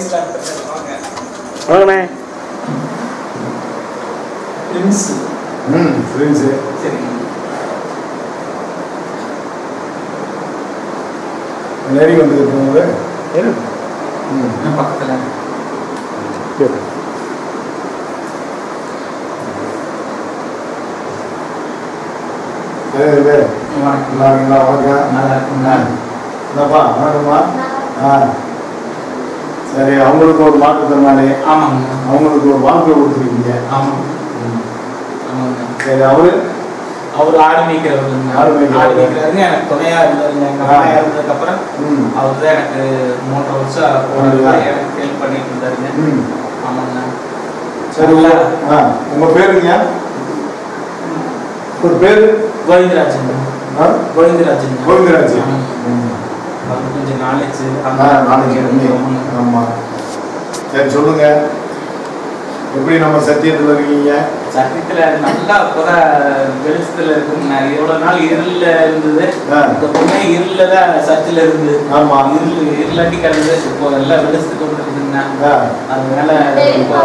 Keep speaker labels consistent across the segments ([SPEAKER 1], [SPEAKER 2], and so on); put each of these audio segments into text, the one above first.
[SPEAKER 1] Five star பிரச்சனை வாங்க
[SPEAKER 2] வாங்கண்ணே
[SPEAKER 1] பிரின்ஸ்
[SPEAKER 3] ம் ஃப்ரெண்ட்ஸு
[SPEAKER 1] சரிங்க
[SPEAKER 3] லேடி வந்தது போகும்போது
[SPEAKER 2] இரு.
[SPEAKER 3] ம்
[SPEAKER 1] நான் பக்கத்துல
[SPEAKER 2] சரி.
[SPEAKER 3] சரி பேர்
[SPEAKER 1] வணக்கம்
[SPEAKER 3] நல்லா இருக்கீங்களா வணக்கம்
[SPEAKER 1] நல்லா இருக்குங்களா
[SPEAKER 3] என்னப்பா வணக்கம்மா ஆ சரி அவங்களுக்கு ஒரு மாற்றுத்திறனாளி
[SPEAKER 1] ஆமாங்க
[SPEAKER 3] அவங்களுக்கு ஒரு வாக்கு கொடுத்துருக்கீங்க
[SPEAKER 1] ஆமாங்க
[SPEAKER 3] ம்.
[SPEAKER 1] ஆமாங்க
[SPEAKER 3] சரி அவரு
[SPEAKER 1] அவர் ஆடு மேய்க்கிறவருங்க
[SPEAKER 3] ஆடு மேய்க்கிறவர்.
[SPEAKER 1] ஆடு மேய்க்கிறாருங்க எனக்கு துணையா இருந்தாருங்க எங்க
[SPEAKER 3] ஆ.
[SPEAKER 1] அம்மா இறந்ததுக்கு அப்புறம்
[SPEAKER 3] ம்
[SPEAKER 1] அவர் தான் எனக்கு மூன்றரை வருஷம்
[SPEAKER 3] அப்படியா?
[SPEAKER 1] போனது எனக்கு ஹெல்ப் பண்ணிட்டு இருந்தாருங்க
[SPEAKER 3] ம்
[SPEAKER 1] ஆமாங்க
[SPEAKER 3] சரி உங்க ஆ உங்கள் பேருங்க உங்கள் பேர்
[SPEAKER 1] கோவிந்தராஜன்
[SPEAKER 3] ஆ
[SPEAKER 1] கோவிந்தராஜன்
[SPEAKER 3] கோவிந்தராஜ்
[SPEAKER 1] ஆமாங்க.
[SPEAKER 3] ம்
[SPEAKER 1] அவருக்கு கொஞ்சம் நாலேஜ்
[SPEAKER 3] ஆ நாளைக்கு ஆமாம் சரி சொல்லுங்க எப்படி நம்ம சத்தியத்தில் இருக்கீங்க
[SPEAKER 1] சத்தியத்துல நல்லா இப்பதான் வெளிச்சத்துல இருக்குங்க இவ்வளவு நாள் இருள்ல இருந்தது
[SPEAKER 3] ஆ.
[SPEAKER 1] இந்த பொண்ணே இருள்ல தான் சர்ச்சில் இருந்து
[SPEAKER 3] ஆமா.
[SPEAKER 1] இருள் இருளாட்டி கிடந்தது இப்போ எல்லாம் வெளிச்சத்துக்கு வந்துருக்குதுங்கண்ணா
[SPEAKER 3] ஆ
[SPEAKER 1] அதனால இப்போ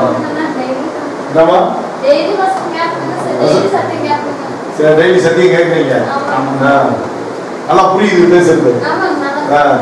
[SPEAKER 3] என்னம்மா
[SPEAKER 4] டெய்லி வசனம் கேட்பீங்க சார் டெய்லி சத்தியம் கேட்பீங்க
[SPEAKER 3] சரி டெய்லி சத்தியம் கேட்குறீங்க
[SPEAKER 4] ஆமாங்க
[SPEAKER 3] ஆ நல்லா புரியுது பேசுறது
[SPEAKER 4] ஆமாங்க
[SPEAKER 3] ஆ
[SPEAKER 4] நல்லா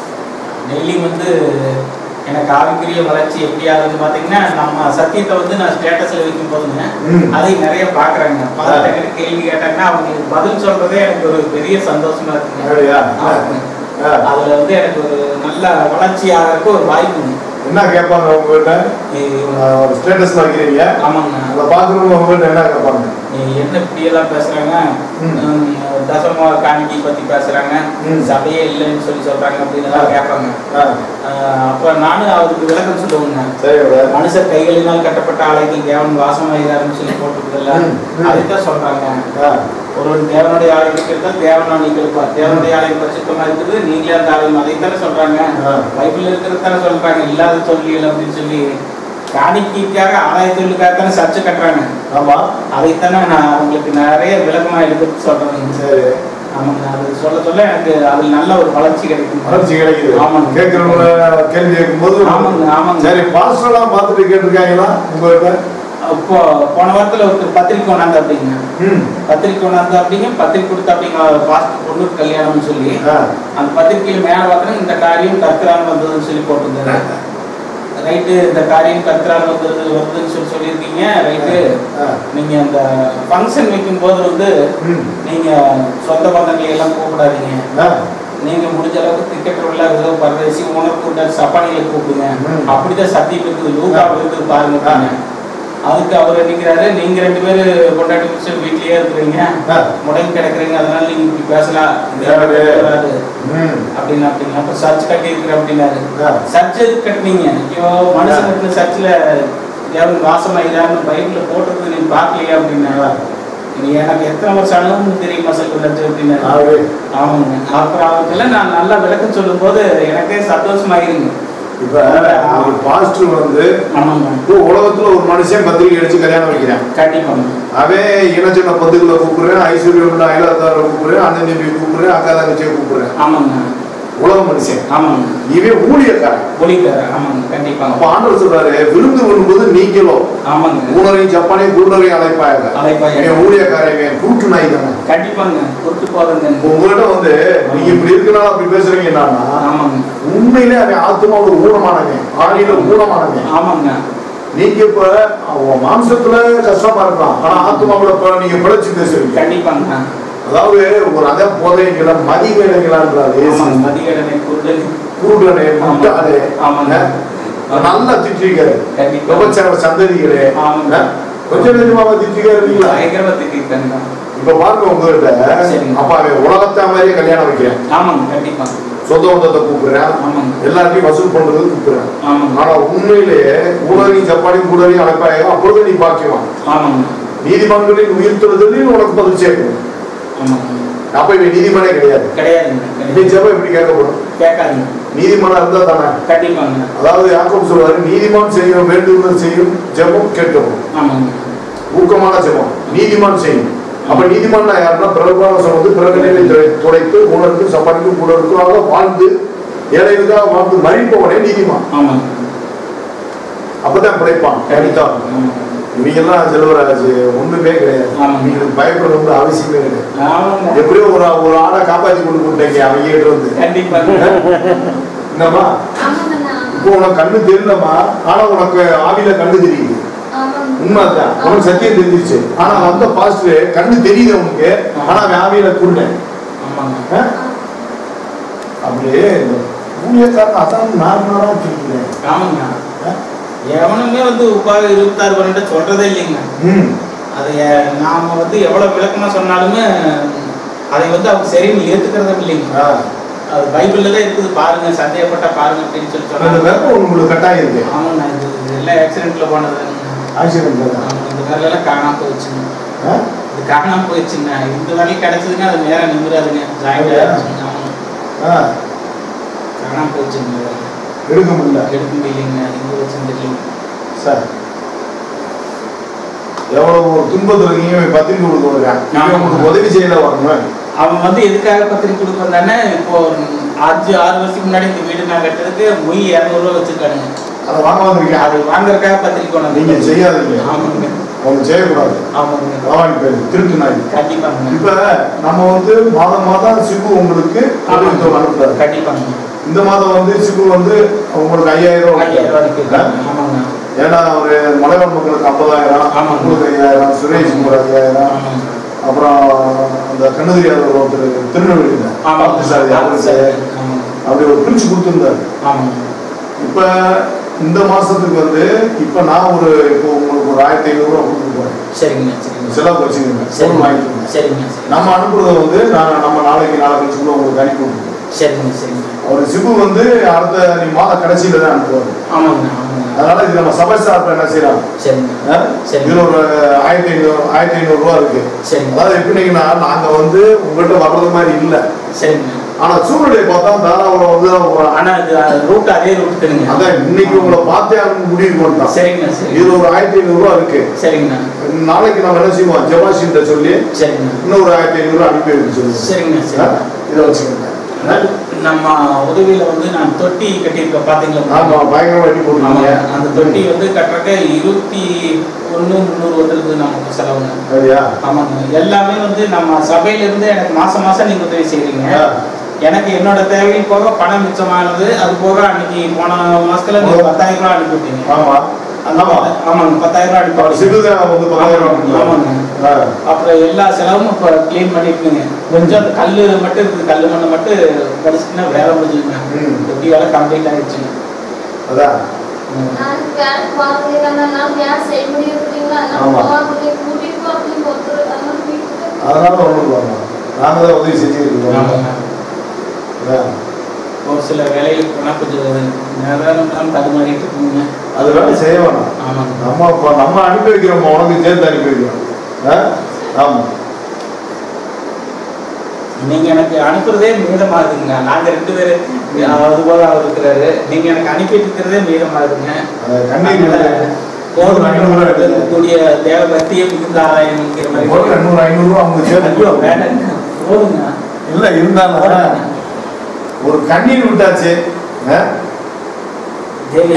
[SPEAKER 1] டெய்லி வந்து எனக்கு ஆவிக்குரிய வளர்ச்சி எப்படி ஆகுதுன்னு பாத்தீங்கன்னா நம்ம சத்தியத்தை வந்து நான் ஸ்டேட்டஸ்ல வைக்கும் போதுங்க
[SPEAKER 3] ம்.
[SPEAKER 1] அதை நிறைய பாக்குறாங்க பார்த்துட்டு கேள்வி கேட்டாங்கன்னா அவங்களுக்கு பதில் சொல்றதே எனக்கு ஒரு பெரிய சந்தோஷமா இருக்குங்க
[SPEAKER 3] அப்படியா?
[SPEAKER 1] ஆமாங்க.
[SPEAKER 3] ஆ.
[SPEAKER 1] அதுல வந்து எனக்கு ஒரு நல்ல வளர்ச்சி ஆகிறதுக்கு ஒரு வாய்ப்புங்க
[SPEAKER 3] என்ன கேட்பாங்க உங்ககிட்ட
[SPEAKER 1] ஏய்,
[SPEAKER 3] ஆ, ஒரு ஸ்டேட்டஸ்ல வைக்கிறீங்க
[SPEAKER 1] ஆமாங்க
[SPEAKER 3] அதை பார்க்குறவங்க உங்ககிட்ட என்ன கேட்பாங்க
[SPEAKER 1] ஏய், என்ன இப்படி எல்லாம் பேசுறாங்க
[SPEAKER 3] ம்.
[SPEAKER 1] ம், தசம காணிக்கை பத்தி பேசுறாங்க
[SPEAKER 3] ம்.
[SPEAKER 1] சபையே இல்லைன்னு சொல்லி சொல்றாங்க அப்படின்னு எல்லாம் கேட்பாங்க
[SPEAKER 3] ஆ
[SPEAKER 1] ஆஹ் அப்ப நானும் அவருக்கு விளக்கம் சொல்லுவேங்க
[SPEAKER 3] சரி விட
[SPEAKER 1] மனுஷர் கைகளினால் கட்டப்பட்ட ஆலயத்தில் தேவன் வாசமாகிறாருன்னு சொல்லி போட்டுருக்குதுல்ல
[SPEAKER 3] ம், ம்.
[SPEAKER 1] அதுதான் சொல்றாங்க
[SPEAKER 3] ஆ
[SPEAKER 1] ஒருவன் தேவனுடைய ஆலயத்துக்கு இருந்தால் தேவன் நீங்க இருப்பார் தேவனுடைய ஆலயம் பரிசுத்தமா இருக்குது நீங்களே அந்த ஆலயம் அதைத்தானே சொல்றாங்க
[SPEAKER 3] ஆ.
[SPEAKER 1] பைபிள் இருக்கிறது தானே சொல்றாங்க இல்லாத சொல்லியல் அப்படின்னு சொல்லி காணிக்கைக்காக ஆலய தொழிலுக்காக தானே சர்ச்சை கட்டுறாங்க
[SPEAKER 3] ஆமா
[SPEAKER 1] அதைத்தானே நான் அவங்களுக்கு நிறைய விளக்கமா எடுத்து சொல்றேன்
[SPEAKER 3] சரி
[SPEAKER 1] ஆமாங்க அது சொல்ல சொல்ல எனக்கு அதில் நல்ல ஒரு வளர்ச்சி கிடைக்கும்
[SPEAKER 3] வளர்ச்சி கிடைக்குது
[SPEAKER 1] ஆமாங்க.
[SPEAKER 3] கேட்குறவங்கள கேள்வி கேட்கும்போது
[SPEAKER 1] ஆமாங்க, ஆமாங்க.
[SPEAKER 3] சரி பாஸ்டர்லாம் பார்த்துட்டு கேட்டிருக்காங்களா உங்ககிட்ட
[SPEAKER 1] இப்போ போன வாரத்துல ஒருத்தர் பத்திரிக்கை கொண்டாந்து அப்படிங்க
[SPEAKER 3] ம்
[SPEAKER 1] பத்திரிக்கை கொண்டாந்து அப்படிங்க பத்திரிக்கை கொடுத்து அப்படிங்க பாஸ்ட் பொண்ணு கல்யாணம்னு சொல்லி
[SPEAKER 3] ஆ
[SPEAKER 1] அந்த பத்திரிக்கையில மேல பார்த்தா இந்த காரியம் கர்த்தரால் வந்ததுன்னு சொல்லி போட்டிருந்தாரு ரைட்டு இந்த காரியம் கர்த்தரால் வந்தது வருதுன்னு சொல்லி சொல்லியிருக்கீங்க ரைட்டு
[SPEAKER 3] ஆ.
[SPEAKER 1] நீங்க அந்த ஃபங்க்ஷன் வைக்கும் போது வந்து
[SPEAKER 3] ம்
[SPEAKER 1] நீங்க சொந்த பந்தங்களை எல்லாம் கூப்பிடாதீங்க
[SPEAKER 3] ஆ
[SPEAKER 1] நீங்க முடிஞ்ச அளவுக்கு டிக்கெட் உள்ள ஏதோ பரதேசி உணவு கூட்ட சப்பானிகளை கூப்பிடுங்க
[SPEAKER 3] ம்.
[SPEAKER 1] அப்படிதான் சத்தியம் இருக்குது லூகா இருக்குது பாருங்க பாருங்க. அதுக்கு அவர் நினைக்கிறாரு நீங்க ரெண்டு பேரு கொண்டாடி முடிச்சு வீட்லயே இருக்கிறீங்க
[SPEAKER 3] ஆ.
[SPEAKER 1] முடங்கி கிடக்குறீங்க அதனால நீங்க இப்படி பேசலாம் இது
[SPEAKER 3] யாரு?
[SPEAKER 1] வராது.
[SPEAKER 3] ம்
[SPEAKER 1] அப்படின்னு அப்படிங்க அப்ப சர்ச் கட்டி இருக்கிற அப்படின்னாரு
[SPEAKER 3] ஆ.
[SPEAKER 1] சர்ச் எதுக்கு கட்டினீங்க ஐயோ மனுஷன் கட்டின சர்ச்சில் தேவன் வாசமாயிரான்னு பைபிள்ல போட்டிருக்கு நீங்க பார்க்கலையா அப்படின்னா நீ எனக்கு எத்தனை வருஷம் அனுபவம் தெரியுமா செல்வராஜ் அப்படின்னாரு
[SPEAKER 3] ஆகவே
[SPEAKER 1] ஆமாங்க அப்புறம் அவருக்கெல்லாம் நான் நல்லா விளக்கம் சொல்லும்போது எனக்கே சந்தோஷமாயிருங்க
[SPEAKER 3] இப்ப ஒரு பாஸ்டர் வந்து
[SPEAKER 1] ஆமாங்க
[SPEAKER 3] இப்போ உலகத்துல ஒரு மனுஷன் பத்திரிக்கை அடிச்சு கல்யாணம் வைக்கிறான்
[SPEAKER 1] கண்டிப்பாங்க
[SPEAKER 3] அவன் இனச்சின்ன பந்துக்களை கூப்பிடுறேன் ஐஸ்வர்யம் அயலாத்தாரை கூப்பிடுறேன் அண்ணன் தம்பி கூப்பிடுறேன் அக்கா தங்கச்சியை கூப்பிடுறேன்
[SPEAKER 1] ஆமாங்க
[SPEAKER 3] உலக மனுஷன்
[SPEAKER 1] ஆமாங்க
[SPEAKER 3] இவன் ஊழியக்காரன்
[SPEAKER 1] ஒளிக்கார ஆமாங்க கண்டிப்பாங்க
[SPEAKER 3] அப்ப ஆண்டவர் சொல்றாரு விருந்து வரும்போது நீங்களும்
[SPEAKER 1] ஆமாங்க
[SPEAKER 3] ஊனரையும் ஜப்பானையும் கூடரையும் அழைப்பாங்க
[SPEAKER 1] அழைப்பாங்க.
[SPEAKER 3] இவன் ஊழியக்காரன் இவன் கூட்டு நாய் தானே
[SPEAKER 1] கண்டிப்பாங்க கொடுத்து போதுங்க
[SPEAKER 3] இப்ப உங்ககிட்ட வந்து நீங்க இப்படி இருக்கனால அப்படி பேசுறீங்க என்னன்னா
[SPEAKER 1] ஆமாங்க
[SPEAKER 3] உண்மையிலே அவன் ஆத்மாவோட ஊனமானவன் ஆணியில ஊனமானவன்
[SPEAKER 1] ஆமாங்க
[SPEAKER 3] நீங்க இப்ப அவன் மாம்சத்துல கஷ்டமா இருக்கலாம் ஆனா ஆத்மாவோட இப்ப நீங்க பிழைச்சு பேசுறீங்க
[SPEAKER 1] கண்டிப்பாங்க
[SPEAKER 3] அதாவது ஒரு அத போதைங்கள மதி வேலைங்களான்றாரு
[SPEAKER 1] ஆமாங்க மதியடனை குருடன்
[SPEAKER 3] குருடனே முட்டாளே
[SPEAKER 1] ஆமாங்க.
[SPEAKER 3] நல்லா திட்டிருக்காரு
[SPEAKER 1] கண்டிப்பா.
[SPEAKER 3] விபச்சார சந்ததிகளே
[SPEAKER 1] ஆமாங்க.
[SPEAKER 3] கொஞ்சம் கொஞ்சமா திட்டிருக்காரு இல்லைங்களா
[SPEAKER 1] பயங்கரமா திட்டிருக்காங்க
[SPEAKER 3] இப்ப பாருங்க உங்ககிட்ட
[SPEAKER 1] சரிங்க.
[SPEAKER 3] அப்ப அவன் உலகத்தா மாதிரியே கல்யாணம் வைக்கிறேன்
[SPEAKER 1] ஆமாங்க கண்டிப்பாங்க
[SPEAKER 3] சொந்த பந்தத்தை கூப்பிடுறேன்
[SPEAKER 1] ஆமாங்க.
[SPEAKER 3] எல்லாத்தையும் வசூல் பண்றது கூப்பிடுறேன்
[SPEAKER 1] ஆமாங்க
[SPEAKER 3] ஆனா உண்மையிலேயே ஊழலையும் ஜப்பானையும் கூடலையும் அழைப்பாங்க அப்பொழுது நீ பாக்கியவான்
[SPEAKER 1] ஆமாங்க
[SPEAKER 3] நீதிமன்றங்களில் உயிர்த்துறதுலையும் உனக்கு பதில் சேர்க்கணும்
[SPEAKER 1] ஆமாங்க
[SPEAKER 3] அப்ப இவன் நீதிமன்றே கிடையாது
[SPEAKER 1] கிடையாதுங்க
[SPEAKER 3] நீ
[SPEAKER 1] கிடையாது.
[SPEAKER 3] ஜெபம் எப்படி கேட்கப்படும்
[SPEAKER 1] கேட்காதுங்க
[SPEAKER 3] நீதிமன்றம் இருந்தா தானே
[SPEAKER 1] கண்டிப்பாங்க
[SPEAKER 3] அதாவது யாக்கோபு சொல்றாரு நீதிமான் செய்யும் வேண்டுதல் செய்யும் ஜெபம் கேட்கப்படும்
[SPEAKER 1] ஆமாங்க
[SPEAKER 3] ஊக்கமான ஜெபம் நீதிமான் செய்யும் அப்ப நீதிமான் யாருன்னா பிரபாவசம் வந்து பிறகநிலை துடைத்து உணர்ந்து சப்பானிக்கும் கூட இருக்கிறாங்க வாழ்ந்து ஏழைகளுக்காக வாழ்ந்து மறிப்பவனே நீதிமான்
[SPEAKER 1] ஆமாங்க
[SPEAKER 3] அப்பதான் பிழைப்பான் கணித்தான்
[SPEAKER 1] ஆமாங்க.
[SPEAKER 3] இவங்கெல்லாம் செல்வராஜ் ஒண்ணுமே கிடையாது
[SPEAKER 1] ஆமாங்க.
[SPEAKER 3] இவங்களுக்கு பயப்படணும்னு அவசியமே கிடையாது
[SPEAKER 1] ஆமாங்க.
[SPEAKER 3] எப்படியோ ஒரு ஒரு ஆடை காப்பாத்தி கொண்டு போட்டீங்க அவங்க கிட்ட வந்து
[SPEAKER 1] கண்டிப்பாங்க
[SPEAKER 3] என்னம்மா
[SPEAKER 4] ஆமாங்கண்ணா
[SPEAKER 3] இப்போ உனக்கு கண்ணு தெரியலம்மா ஆனா உனக்கு ஆவியில கண்ணு தெரியுது
[SPEAKER 4] ஆமாங்க
[SPEAKER 3] உண்மைதான் உனக்கு சத்தியம் தெரிஞ்சிச்சு ஆனா வந்த பாஸ்டர் கண்ணு தெரியுது உனக்கு ஆனா அவன் ஆவியில குருடன்
[SPEAKER 1] ஆமாங்க
[SPEAKER 3] ஆ? அப்படியே இந்த ஊழியக்காரன் அதான் நார்மலா தெரியுது
[SPEAKER 1] ஆமாங்க எவனுமே வந்து உபாக இருபத்தாறு பன்னெண்டு சொல்றதே இல்லைங்க
[SPEAKER 3] ம்
[SPEAKER 1] அதை அஹ், நாம வந்து எவ்வளவு விளக்கமா சொன்னாலுமே அதை வந்து அவங்க சரின்னு ஏத்துக்கிறதும் இல்லைங்க
[SPEAKER 3] ஆ.
[SPEAKER 1] அது பைபிள்ல தான் இருக்குது பாருங்க சந்தேகப்பட்டா பாருங்க அப்படின்னு சொல்லி
[SPEAKER 3] அந்த
[SPEAKER 1] சொன்னாங்க
[SPEAKER 3] வெப்பம் உங்களுக்கு கட்டாயம் இருக்கு
[SPEAKER 1] ஆமாங்க இது இது எல்லாம் ஆக்சிடென்ட்ல போனதுங்க
[SPEAKER 3] ஆக்சிடென்ட் தான்
[SPEAKER 1] ஆமாங்க, இந்த வேலை எல்லாம் காணாம போயிடுச்சுங்க
[SPEAKER 3] ஆ?
[SPEAKER 1] இது காணாம போயிடுச்சுங்க இந்த வேலையும் கிடைச்சதுங்க அது நேரம் நிமிராதுங்க ஜாயிண்ட்
[SPEAKER 3] அப்படியா?
[SPEAKER 1] ஆயிடுச்சுங்க ஆமாங்க
[SPEAKER 3] ஆ.
[SPEAKER 1] காணாம போயிடுச்சுங்க
[SPEAKER 3] எடுக்க முடியல
[SPEAKER 1] எடுக்க முடியலைங்க எங்க வச்சுன்னு தெரியல
[SPEAKER 3] சார் எவ்வளவு ஒரு துன்பத்துல இருக்கீங்க இவன் பத்திரிக்கை கொடுக்க விடுறான் இவன் உங்களுக்கு உதவி செய்யல வரணும்
[SPEAKER 1] அவன் வந்து எதுக்காக பத்திரிக்கை கொடுக்க வந்தானே இப்போ ஒரு அஞ்சு ஆறு வருஷத்துக்கு முன்னாடி இந்த வீடு நான் கட்டுறதுக்கு மொய் இரநூறுவா வச்சிருக்கானுங்க
[SPEAKER 3] அதை வாங்க வந்திருக்கீங்க
[SPEAKER 1] அது வாங்குறதுக்காக பத்திரிக்கை கொண்டு
[SPEAKER 3] நீங்க
[SPEAKER 1] வந்தாங்க.
[SPEAKER 3] செய்யாதீங்க
[SPEAKER 1] ஆமாங்க
[SPEAKER 3] அவங்க செய்யக்கூடாது
[SPEAKER 1] ஆமாங்க
[SPEAKER 3] களவாணி பேர் திருட்டு நாய்
[SPEAKER 1] கண்டிப்பாங்க
[SPEAKER 3] இப்ப நம்ம வந்து மாதம் மாதம் சிபு உங்களுக்கு
[SPEAKER 1] ஆமாங்க.
[SPEAKER 3] அனுப்புறாரு
[SPEAKER 1] கண்டிப்பாங்க
[SPEAKER 3] இந்த மாதம் வந்து சிபு வந்து உங்களுக்கு ஐயாயிரம் ரூபாய்
[SPEAKER 1] ஐயாயிரம் ரூபாய்க்கு
[SPEAKER 3] கொடுத்தாரு.
[SPEAKER 1] ஆமாங்க
[SPEAKER 3] ஏன்னா ஒரு மலைவாழ் மக்களுக்கு ஐம்பதாயிரம்
[SPEAKER 1] ஆமாங்க.
[SPEAKER 3] உங்களுக்கு ஐயாயிரம் சுரேஷ் குமார் ஐயாயிரம்
[SPEAKER 1] ஆமாங்க
[SPEAKER 3] அப்புறம் அந்த கண்ணதிரியாளர் ஒருத்தர் திருநெல்வேலியில்
[SPEAKER 1] ஆமாங்க
[SPEAKER 3] சார் அவருக்கு
[SPEAKER 1] ஆமாங்க
[SPEAKER 3] அப்படி ஒரு பிரிச்சு கொடுத்துருந்தாரு
[SPEAKER 1] ஆமாங்க
[SPEAKER 3] இப்ப இந்த மாசத்துக்கு வந்து இப்ப நான் ஒரு இப்போ உங்களுக்கு ஒரு ஆயிரத்தி ஐநூறு ரூபா கொடுக்க போறேன்
[SPEAKER 1] சரிங்க சரிங்க
[SPEAKER 3] செலவு வச்சுக்கோங்க பொருள்
[SPEAKER 1] சரிங்க
[SPEAKER 3] வாங்கிக்கோங்க
[SPEAKER 1] சரிங்க சரிங்க
[SPEAKER 3] நம்ம அனுப்புறத வந்து நான் நம்ம நாளைக்கு நாளை கழிச்சு கூட உங்களுக்கு அனுப்பி விட்டுருவோம்
[SPEAKER 1] சரிங்க சரிங்க
[SPEAKER 3] அவர் சிபு வந்து அடுத்த நீ மாத கடைசியில தான் அனுப்புவாரு
[SPEAKER 1] ஆமாங்க ஆமாங்க
[SPEAKER 3] அதனால இது நம்ம சபை சார்பில் என்ன செய்யலாம்
[SPEAKER 1] சரிங்க
[SPEAKER 3] ஆ?
[SPEAKER 1] சரி.
[SPEAKER 3] இதுல ஒரு ஆயிரத்தி ஐநூறு ஆயிரத்தி ஐநூறு ரூபா இருக்கு
[SPEAKER 1] சரிங்க
[SPEAKER 3] அதாவது எப்படின்னா நாங்க வந்து உங்கள்கிட்ட வர்றது மாதிரி இல்ல
[SPEAKER 1] சரிங்க
[SPEAKER 3] ஆனா சூழ்நிலையை பார்த்தா தாராளம் வந்து அவங்க-
[SPEAKER 1] ஆனா இது ரூட் அதே ரூட் தெரியுங்க
[SPEAKER 3] அதான் இன்னைக்கு உங்களை பார்த்தே அவங்க முடிவு பண்ணிட்டான்
[SPEAKER 1] சரிங்க சரி
[SPEAKER 3] இதுல ஒரு ஆயிரத்தி ஐநூறு ரூபா இருக்கு
[SPEAKER 1] சரிங்க
[SPEAKER 3] நாளைக்கு நம்ம என்ன செய்வோம் ஜபாஷின்ட்ட சொல்லி
[SPEAKER 1] சரிங்க
[SPEAKER 3] இன்னொரு ஆயிரத்தி ஐநூறு ரூபா அனுப்பி வைக்க சொல்லுவோம்
[SPEAKER 1] சரிங்க
[SPEAKER 3] ஆ?
[SPEAKER 1] சரிங்க
[SPEAKER 3] இதை வச்சுக்கோங்க
[SPEAKER 1] நம்ம உதவியில வந்து நான் தொட்டி கட்டியிருக்கேன் பாத்தீங்களா
[SPEAKER 3] ஆமா பயங்கரமா வெட்டி போட்டுருக்கீங்க
[SPEAKER 1] ஆமாங்க. அந்த தொட்டி வந்து கட்டுறக்க இருபத்தி ஒண்ணு முந்நூறு வந்துருக்கு நமக்கு செலவுங்க
[SPEAKER 3] சரியா
[SPEAKER 1] ஆமாங்க எல்லாமே வந்து நம்ம சபையில இருந்து எனக்கு மாசம் மாசம் நீங்க உதவி செய்றீங்க
[SPEAKER 3] ஆ.
[SPEAKER 1] எனக்கு என்னோட தேவை போக பணம் மிச்சமானது அது போக அன்னைக்கு போன மாசத்துல நீங்க பத்தாயிரம் ரூபாய் அனுப்பி விட்டீங்க
[SPEAKER 3] ஆமா ஆமா
[SPEAKER 1] ஆமாங்க பத்தாயிரம் ரூபாய் அனுப்பி
[SPEAKER 3] அவர்
[SPEAKER 1] விட்டீங்க.
[SPEAKER 3] சிறுதான் வந்து பத்தாயிரம் ரூபா கொடுத்தாரு.
[SPEAKER 1] ஆமாங்க
[SPEAKER 3] ஆ.
[SPEAKER 1] அப்புறம் எல்லா செலவும் இப்போ க்ளீன் பண்ணிட்டுங்க கொஞ்சம் அந்த கல் மட்டும் இருக்குது கல் மண்ணை மட்டும் படிச்சுட்டுனா வேலை முடிஞ்சுங்க
[SPEAKER 3] ம்.
[SPEAKER 1] தொட்டி வேலை கம்ப்ளீட் ஆயிடுச்சுங்க
[SPEAKER 3] அதான்
[SPEAKER 1] ம்.
[SPEAKER 4] நாளைக்கு வேலைக்கு போக முடியாது அதனால வேலை செய்ய முடியுங்களா அதனால
[SPEAKER 3] ஆமா.
[SPEAKER 4] போக முடியும் கூட்டிட்டு போ அப்படின்னு ஒருத்தர் அதனால வீட்டுக்கு
[SPEAKER 3] அதனால ஒண்ணும் இல்லாம நாங்க தான் உதவி செஞ்சுருக்கோம்
[SPEAKER 1] ஆமாங்க. ஒரு சில வேலைகளுக்கு போனால் கொஞ்சம் நேரம் தடுமாறிட்டு இருக்குங்க
[SPEAKER 3] அது வேலை செய்ய வேணாம்
[SPEAKER 1] ஆமாங்க
[SPEAKER 3] நம்ம இப்ப நம்ம அனுப்பி வைக்கிறோம் உனக்கு சேர்த்து அனுப்பி வைக்கிறோம் ஆ? ஆமா
[SPEAKER 1] நீங்க எனக்கு அனுப்புறதே மீதமாகுதுங்க நாங்க ரெண்டு பேரு அது போல அவர் இருக்கிறாரு நீங்க எனக்கு அனுப்பிட்டு இருக்கிறதே மீதமாகுதுங்க
[SPEAKER 3] அந்த கண்ணீர்
[SPEAKER 1] அதனால போதும் கூடிய தேவ பக்தியை மிகுந்த ஆராயணுங்கிற
[SPEAKER 3] ஒரு
[SPEAKER 1] மாதிரி
[SPEAKER 3] ரெண்டு ஐநூறு ரூபா அவங்க
[SPEAKER 1] ஐயோ,
[SPEAKER 3] சேர்த்து
[SPEAKER 1] வேண்டாங்க. போதுங்க
[SPEAKER 3] இல்ல இருந்தாலும் ஒரு கண்ணீர் விட்டாச்சு ஆ?
[SPEAKER 1] தேவி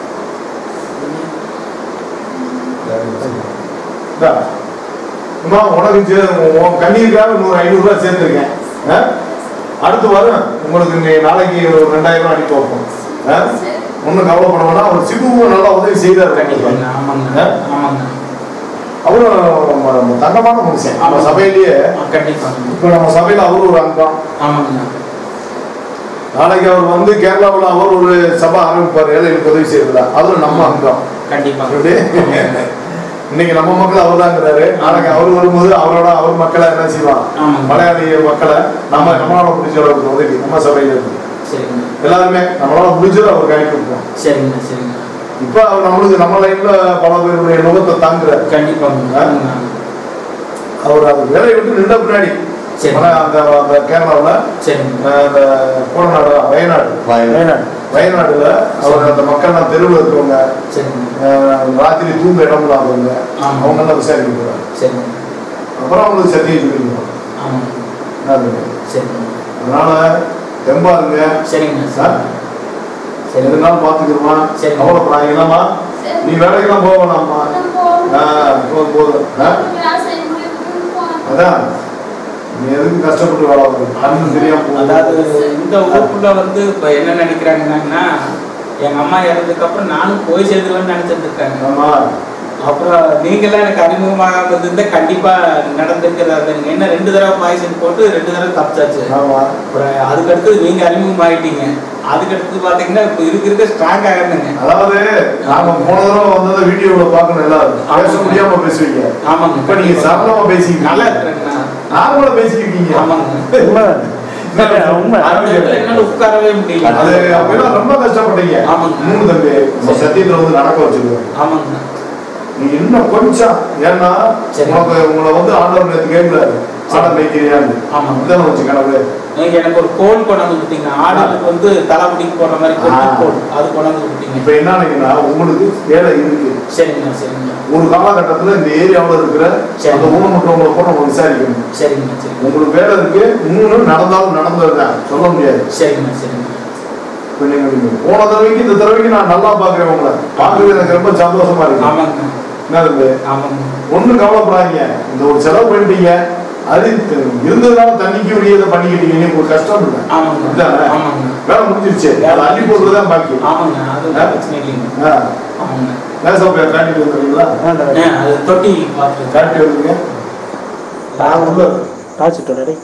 [SPEAKER 3] இந்தா. அம்மா உனக்கு சே- உன் கண்ணீருக்காக நூறு ஐநூறு ரூபாய் சேர்த்துருக்கேன் ஆ? அடுத்து வரும் உங்களுக்கு நீ நாளைக்கு ஒரு ரெண்டாயிரம் ரூபாய் அனுப்பி வைப்போம் ஆ?
[SPEAKER 4] சரி.
[SPEAKER 3] ஒன்றும் கவலைப்பட வேணாம் அவர் சிபுவும் நல்லா உதவி செய்தார்
[SPEAKER 1] கண்டிப்பாங்க ஆமாங்க
[SPEAKER 3] ஆ?
[SPEAKER 1] ஆமாங்க
[SPEAKER 3] அவரும் நம்ம- நம்ம தங்கமான மனுஷன் நம்ம
[SPEAKER 1] ஆமா.
[SPEAKER 3] சபையிலேயே
[SPEAKER 1] ஆ, கண்டிப்பாங்க
[SPEAKER 3] இப்போ நம்ம சபையில அவரு ஒரு அங்கம்
[SPEAKER 1] ஆமாங்க
[SPEAKER 3] நாளைக்கு அவர் வந்து கேரளாவில் அவர் ஒரு சபை ஆரம்பிப்பார் ஏழைகளுக்கு உதவி செய்யறதுல அதுல நம்ம அங்கம்
[SPEAKER 1] கண்டிப்பாங்க
[SPEAKER 3] எப்படி? இன்னைக்கு நம்ம மக்கள் அவர் தாங்கிறாரு நாளைக்கு அவர் வரும்போது அவரோட அவர் மக்களை என்ன செய்வான்
[SPEAKER 1] ஆமாங்க.
[SPEAKER 3] மலையாளி மக்களை நம்ம நம்மளால முடிஞ்ச அளவுக்கு உதவி நம்ம சபையில இருந்து
[SPEAKER 1] சரிங்க
[SPEAKER 3] எல்லாருமே நம்மளால முடிஞ்சதை அவருக்கு அனுப்பி வைப்போம்
[SPEAKER 1] சரிங்க சரிங்க
[SPEAKER 3] இப்ப அவர் நம்மளுக்கு நம்ம லைன்ல பல பேருடைய நுகத்தை தாங்குறாரு
[SPEAKER 1] கண்டிப்பாங்க
[SPEAKER 3] ஆ?
[SPEAKER 1] ஆமாங்க.
[SPEAKER 3] அவர் அது வேலையை விட்டு நின்ற பின்னாடி
[SPEAKER 1] சரி.
[SPEAKER 3] மலை- அந்த அந்த கேரளாவில்
[SPEAKER 1] சரிங்க
[SPEAKER 3] அந்த கோடநாடு வயநாடு
[SPEAKER 2] வயநாடு.
[SPEAKER 3] வயநாடுல அவர் அந்த மக்கள்லாம் தெருவில் இருக்கவங்க
[SPEAKER 1] சரிங்க
[SPEAKER 3] அஹ், ராத்திரி தூங்க இடம் இல்லாதவங்க
[SPEAKER 1] ஆமா.
[SPEAKER 3] அவங்க எல்லாம் விசாரிக்க போறாங்க
[SPEAKER 1] சரிங்க
[SPEAKER 3] அப்புறம் அவங்களுக்கு சத்தியம் சொல்லிடுவோம்
[SPEAKER 1] ஆமாங்க சரிங்க
[SPEAKER 3] அதனால தெம்பா இருங்க
[SPEAKER 1] சரிங்க
[SPEAKER 3] சார்
[SPEAKER 1] சரி
[SPEAKER 3] எதுனாலும் பாத்துக்கிறோமா
[SPEAKER 1] சரி.
[SPEAKER 3] கவலைப்படாதீங்களாமா
[SPEAKER 4] சரி
[SPEAKER 3] நீ வேலைக்கெல்லாம் போக வேணாம்மா
[SPEAKER 4] நான் போகணும்.
[SPEAKER 3] ஆ, போதும் போதும் ஆ?
[SPEAKER 4] எனக்கு வேலை செய்ய முடியுதுன்னு போகணும்.
[SPEAKER 3] அதான் நீ எதுக்கு கஷ்டப்பட்டு வேலை பார்க்கணும் கண்ணு தெரியாம போகுது.
[SPEAKER 1] அதாவது இந்த ஊருக்குள்ள வந்து இப்ப என்ன நினைக்கிறாங்கன்னா எங்க அம்மா இறந்ததுக்கு அப்புறம் நானும் போய் சேர்ந்துருவேன்னு நினைச்சிட்டு இருக்காங்க
[SPEAKER 3] ஆமா
[SPEAKER 1] அப்புறம் நீங்களாம் எனக்கு அறிமுகமாக இருந்திருந்தா கண்டிப்பா நடந்திருக்கிறதா இருந்தீங்க என்ன ரெண்டு தடவை பாய்சன் போட்டு ரெண்டு தடவை தப்பிச்சாச்சு
[SPEAKER 3] ஆமா
[SPEAKER 1] அப்புறம் அதுக்கு அடுத்தது நீங்க அறிமுகமாயிட்டீங்க அதுக்கு அடுத்து பாத்தீங்கன்னா இப்ப இருக்க இருக்க ஸ்ட்ராங் ஆகணுங்க
[SPEAKER 3] அதாவது நாம போன தடவை வந்ததை வீடியோல பார்க்கணும் எல்லாரும் பேச முடியாம பேசுவீங்க
[SPEAKER 1] ஆமாங்க
[SPEAKER 3] இப்ப நீங்க சரளமா பேசிக்கிட்டு
[SPEAKER 1] நல்லா இருக்கிறேங்கண்ணா
[SPEAKER 3] நார்மலா பேசிக்கிட்டீங்க
[SPEAKER 1] ஆமாங்க
[SPEAKER 2] உண்மை உண்மை
[SPEAKER 1] அந்த இடத்துல என்னால உட்காரவே முடியல
[SPEAKER 3] அது அப்பெல்லாம் ரொம்ப கஷ்டப்பட்டீங்க
[SPEAKER 1] ஆமாங்க.
[SPEAKER 3] மூணு தம்பி நம்ம சத்தியத்துல வந்து நடக்க வச்சிருக்கோம்
[SPEAKER 1] ஆமாங்க
[SPEAKER 3] நீ இன்னும் கொஞ்சம் ஏன்னா
[SPEAKER 1] சரி.
[SPEAKER 3] உனக்கு உங்களை வந்து ஆண்டவர் நேற்று கேட்கலாரு ஆட மேய்க்கிறியான்னு
[SPEAKER 1] ஆமாங்க.
[SPEAKER 3] இதான் வச்சு கனவு
[SPEAKER 1] நீங்க எனக்கு ஒரு கோல் கொண்டாந்து கொடுத்தீங்க ஆடுகளுக்கு வந்து தலைமுடிக்கு போடுற மாதிரி கொட்டி
[SPEAKER 3] ஆ.
[SPEAKER 1] கோல் அது கொண்டாந்து கொடுத்தீங்க
[SPEAKER 3] இப்ப என்னன்னா உங்களுக்கு வேலை இருக்கு
[SPEAKER 1] சரிங்க சரிங்க
[SPEAKER 3] ஒரு காலகட்டத்துல இந்த ஏரியாவுல இருக்கிற
[SPEAKER 1] சரி.
[SPEAKER 3] அந்த ஊனமுற்றவங்களை கூட நம்ம விசாரிக்கணும்
[SPEAKER 1] சரிங்க சரிங்க
[SPEAKER 3] உங்களுக்கு வேலை இருக்கு மூணு நடந்தாலும் நடந்ததுதான் சொல்ல முடியாது
[SPEAKER 1] சரிங்க சரிங்க
[SPEAKER 3] இப்ப நீங்க நீங்க போன தடவைக்கு இந்த தடவைக்கு நான் நல்லா பாக்குறேன் உங்களை பார்க்கறது எனக்கு ரொம்ப சந்தோஷமா இருக்கு
[SPEAKER 1] ஆமாங்க
[SPEAKER 3] என்ன இருக்கு
[SPEAKER 1] ஆமாங்க
[SPEAKER 3] ஒண்ணும் கவலைப்படாதீங்க இந்த ஒரு செலவு பண்ணிட்டீங்க அது இருந்ததுனால தண்ணிக்கு வெளியே பண்ணிக்கிட்டீங்க உங்களுக்கு கஷ்டம் இல்லை
[SPEAKER 1] ஆமாங்க
[SPEAKER 3] இதுதானே?
[SPEAKER 1] ஆமாங்க
[SPEAKER 3] வேலை முடிஞ்சிருச்சு அதை அள்ளி போடுறதுதான் பாக்கி
[SPEAKER 1] ஆமாங்க அது
[SPEAKER 3] ஆ.
[SPEAKER 1] பிரச்சனை இல்லைங்க
[SPEAKER 3] ஆ.
[SPEAKER 1] ஆமாங்க
[SPEAKER 3] நேசப்பையா காட்டிட்டு வந்துடுறீங்களா
[SPEAKER 1] ஆ, அது தொட்டி பார்த்து
[SPEAKER 3] காட்டி வந்துருங்க நான் உள்ள
[SPEAKER 2] டாச்சிட்டோட டேய்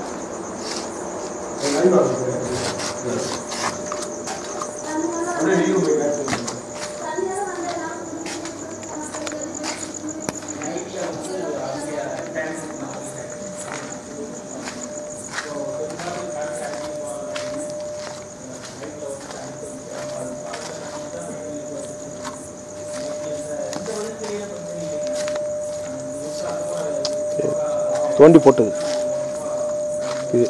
[SPEAKER 2] தோண்டி போட்டது இது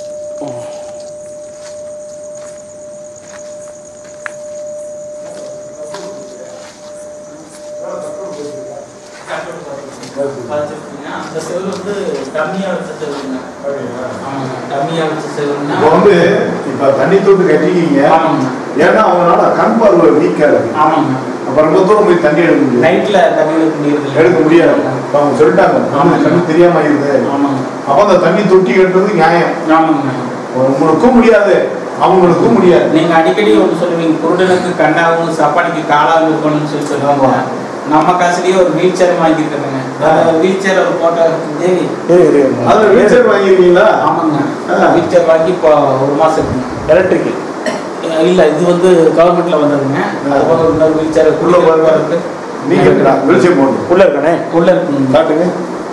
[SPEAKER 1] பார்த்துருக்கீங்க அந்த செவரு வந்து டம்மியா வச்ச செவருங்க ஆமாங்க டம்மியா வச்ச செவருன்னா
[SPEAKER 3] இப்போ வந்து இப்ப தண்ணி தொட்டு கட்டிக்கிங்க
[SPEAKER 1] ஆமாங்க
[SPEAKER 3] ஏன்னா அவங்களால கண் பார்வை வீக்கா இருக்கு
[SPEAKER 1] ஆமாங்க
[SPEAKER 3] அப்ப ரொம்ப தூரம் போய் தண்ணி எடுக்க முடியாது
[SPEAKER 1] நைட்ல தண்ணி எடுக்க முடியறது
[SPEAKER 3] எடுக்க முடியாது இப்ப அவங்க சொல்லிட்டாங்க
[SPEAKER 1] ஆமா.
[SPEAKER 3] கண்ணு தெரியாம இருக்குது
[SPEAKER 1] ஆமாங்க
[SPEAKER 3] அப்ப அந்த தண்ணி தொட்டி கட்டுறது நியாயம்
[SPEAKER 1] ஆமாங்க
[SPEAKER 3] உங்களுக்கும் முடியாது அவங்களுக்கும் முடியாது
[SPEAKER 1] நீங்க அடிக்கடி ஒன்று சொல்லுவீங்க குருடனுக்கு கண்ணாகவும் சாப்பாடுக்கு காலாகவும் இருக்கணும்னு சொல்லி சொல்லுவாங்க
[SPEAKER 3] ஆமா.
[SPEAKER 1] நம்ம காசுலயே ஒரு வீல் சேர் வாங்கியிருக்கிறேங்க அந்த வீல் சேர் ஒரு போட்டோ தேவி
[SPEAKER 2] இரு இரு இரு.
[SPEAKER 3] அதுல வீச்சர் வாங்கிருக்கீங்களா
[SPEAKER 1] ஆமாங்க
[SPEAKER 3] ஆ.
[SPEAKER 1] வீல் சேர் வாங்கி இப்போ ஒரு மாசம் இருக்குங்க
[SPEAKER 2] எலக்ட்ரிக்கல்
[SPEAKER 1] இல்ல இது வந்து கவர்மெண்ட்ல வந்ததுங்க அது போக இன்னொரு வீல் சேர்
[SPEAKER 3] உள்ள பாருங்க.
[SPEAKER 1] இருக்கு
[SPEAKER 3] நீங்க வெளிச்சம் போடணும்
[SPEAKER 2] உள்ள இருக்கானே
[SPEAKER 1] உள்ள இருக்குங்க
[SPEAKER 3] காட்டுங்க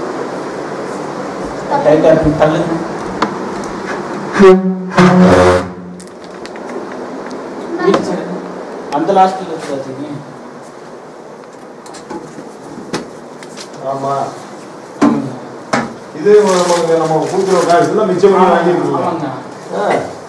[SPEAKER 1] டைட்டா இருக்கு தள்ளுங்க வீல் சேர் அந்த லாஸ்ட்ல இருக்கு வச்சுக்கீங்க
[SPEAKER 3] ஆமா
[SPEAKER 1] ஆமாங்க
[SPEAKER 3] இது நமக்கு நம்ம கொடுக்குற காசு தான் மிச்சம் பண்ணி வாங்கிருக்கீங்க
[SPEAKER 1] ஆமாங்க
[SPEAKER 3] ஆ.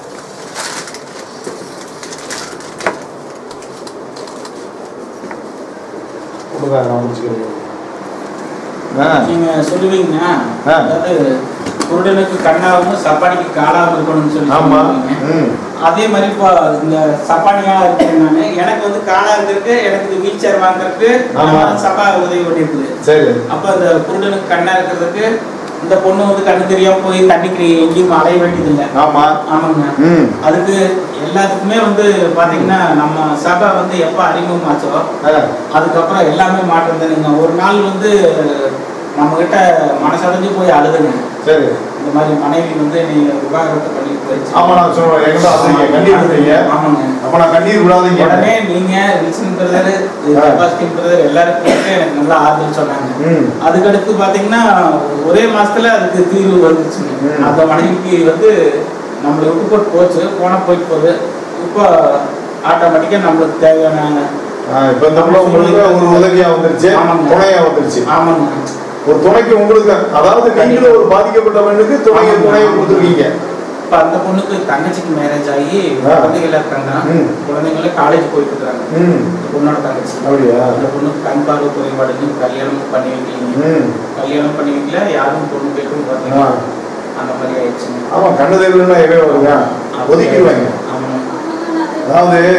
[SPEAKER 3] கொடுங்க, நான் முடிச்சுக்கிறேன். ஆ.
[SPEAKER 1] நீங்க சொல்லுவீங்க
[SPEAKER 3] ஆ.
[SPEAKER 1] அதாவது குருடனுக்கு கண்ணாகவும் சப்பாடிக்கு காலாகவும் இருக்கணும்னு சொல்லி
[SPEAKER 3] ஆமா
[SPEAKER 1] சொல்லுவீங்க.
[SPEAKER 3] ம்.
[SPEAKER 1] அதே மாதிரி இப்போ இந்த சப்பானியா இருக்கேன் நான் எனக்கு வந்து காலா இருக்கு எனக்கு வீல் சேர் வாங்குறதுக்கு
[SPEAKER 3] ஆமா.
[SPEAKER 1] நான் சப்பா உதவி பண்ணிருக்குது
[SPEAKER 3] சரி
[SPEAKER 1] அப்ப அந்த குருடனுக்கு கண்ணா இருக்கிறதுக்கு இந்த பொண்ணு வந்து கண்ணு தெரியாம போய் தண்ணிக்கு எங்கேயும் அலைய வேண்டியது இல்லை
[SPEAKER 3] ஆமா
[SPEAKER 1] ஆமாங்க
[SPEAKER 3] ம்
[SPEAKER 1] அதுக்கு எல்லாத்துக்குமே வந்து பாத்தீங்கன்னா நம்ம சபை வந்து எப்போ அறிமுகமாச்சோ
[SPEAKER 3] ஆ.
[SPEAKER 1] அதுக்கப்புறம் எல்லாமே மாற்றம் தானுங்க ஒரு நாள் வந்து நம்ம கிட்ட மனசடைஞ்சு போய் அழுதுங்க
[SPEAKER 3] சரி
[SPEAKER 1] இந்த மாதிரி மனைவி வந்து நீங்க விவாகரத்து பண்ணி போயிடுச்சு
[SPEAKER 3] ஆமா நான் சொல்றேன் எங்கிட்ட அழுறீங்க கண்ணீர் விடுறீங்க
[SPEAKER 1] ஆமாங்க
[SPEAKER 3] அப்ப நான் கண்ணீர் விடாதீங்க
[SPEAKER 1] உடனே நீங்க வில்சன் பிரதர்
[SPEAKER 3] ஆ.
[SPEAKER 1] செபாஸ்டின் பிரதர் எல்லாருக்கும் எனக்கு நல்லா ஆறுதல் சொன்னாங்க
[SPEAKER 3] ம்
[SPEAKER 1] அதுக்கடுத்து பாத்தீங்கன்னா ஒரே மாசத்துல அதுக்கு தீர்வு வந்துச்சுங்க
[SPEAKER 3] ம்.
[SPEAKER 1] அந்த மனைவிக்கு வந்து நம்மளை விட்டு போட்டு போச்சு போனா போயிட்டு போகுது இப்போ ஆட்டோமேட்டிக்கா நம்மளுக்கு தேவையான
[SPEAKER 3] ஆ, இப்ப இந்த பிள்ளை உங்களுக்கு ஒரு உதவியா வந்துருச்சு
[SPEAKER 1] ஆமாங்க.
[SPEAKER 3] துணையா வந்துருச்சு
[SPEAKER 1] ஆமாங்க
[SPEAKER 3] ஒரு துணைக்கு உங்களுக்கு அதாவது நீங்களும் ஒரு பாதிக்கப்பட்ட பெண்ணுக்கு துணையை
[SPEAKER 1] ஆமாங்க.
[SPEAKER 3] துணையை கொடுத்துருக்கீங்க
[SPEAKER 1] இப்ப அந்த பொண்ணுக்கு தங்கச்சிக்கு மேரேஜ் ஆகி
[SPEAKER 3] ஆ.
[SPEAKER 1] குழந்தைகள் இருக்காங்க
[SPEAKER 3] ம்.
[SPEAKER 1] குழந்தைங்கள காலேஜ் போயிட்டு இருக்காங்க
[SPEAKER 3] ம்
[SPEAKER 1] இந்த பொண்ணோட தங்கச்சி
[SPEAKER 3] அப்படியா
[SPEAKER 1] அந்த பொண்ணுக்கு கண் பார்வை குறைபாடுன்னு கல்யாணம் பண்ணி வைக்கலீங்க
[SPEAKER 3] ம்
[SPEAKER 1] கல்யாணம் பண்ணி வைக்கல யாரும் பொண்ணு கேட்டும்
[SPEAKER 3] ஆ.
[SPEAKER 1] பார்த்தீங்க அந்த மாதிரி ஆயிடுச்சுங்க
[SPEAKER 3] ஆமா கண்ணு தெரியலன்னா எவே வருங்க ஒதுக்கிடுவாங்க
[SPEAKER 1] ஆமா
[SPEAKER 3] அதாவது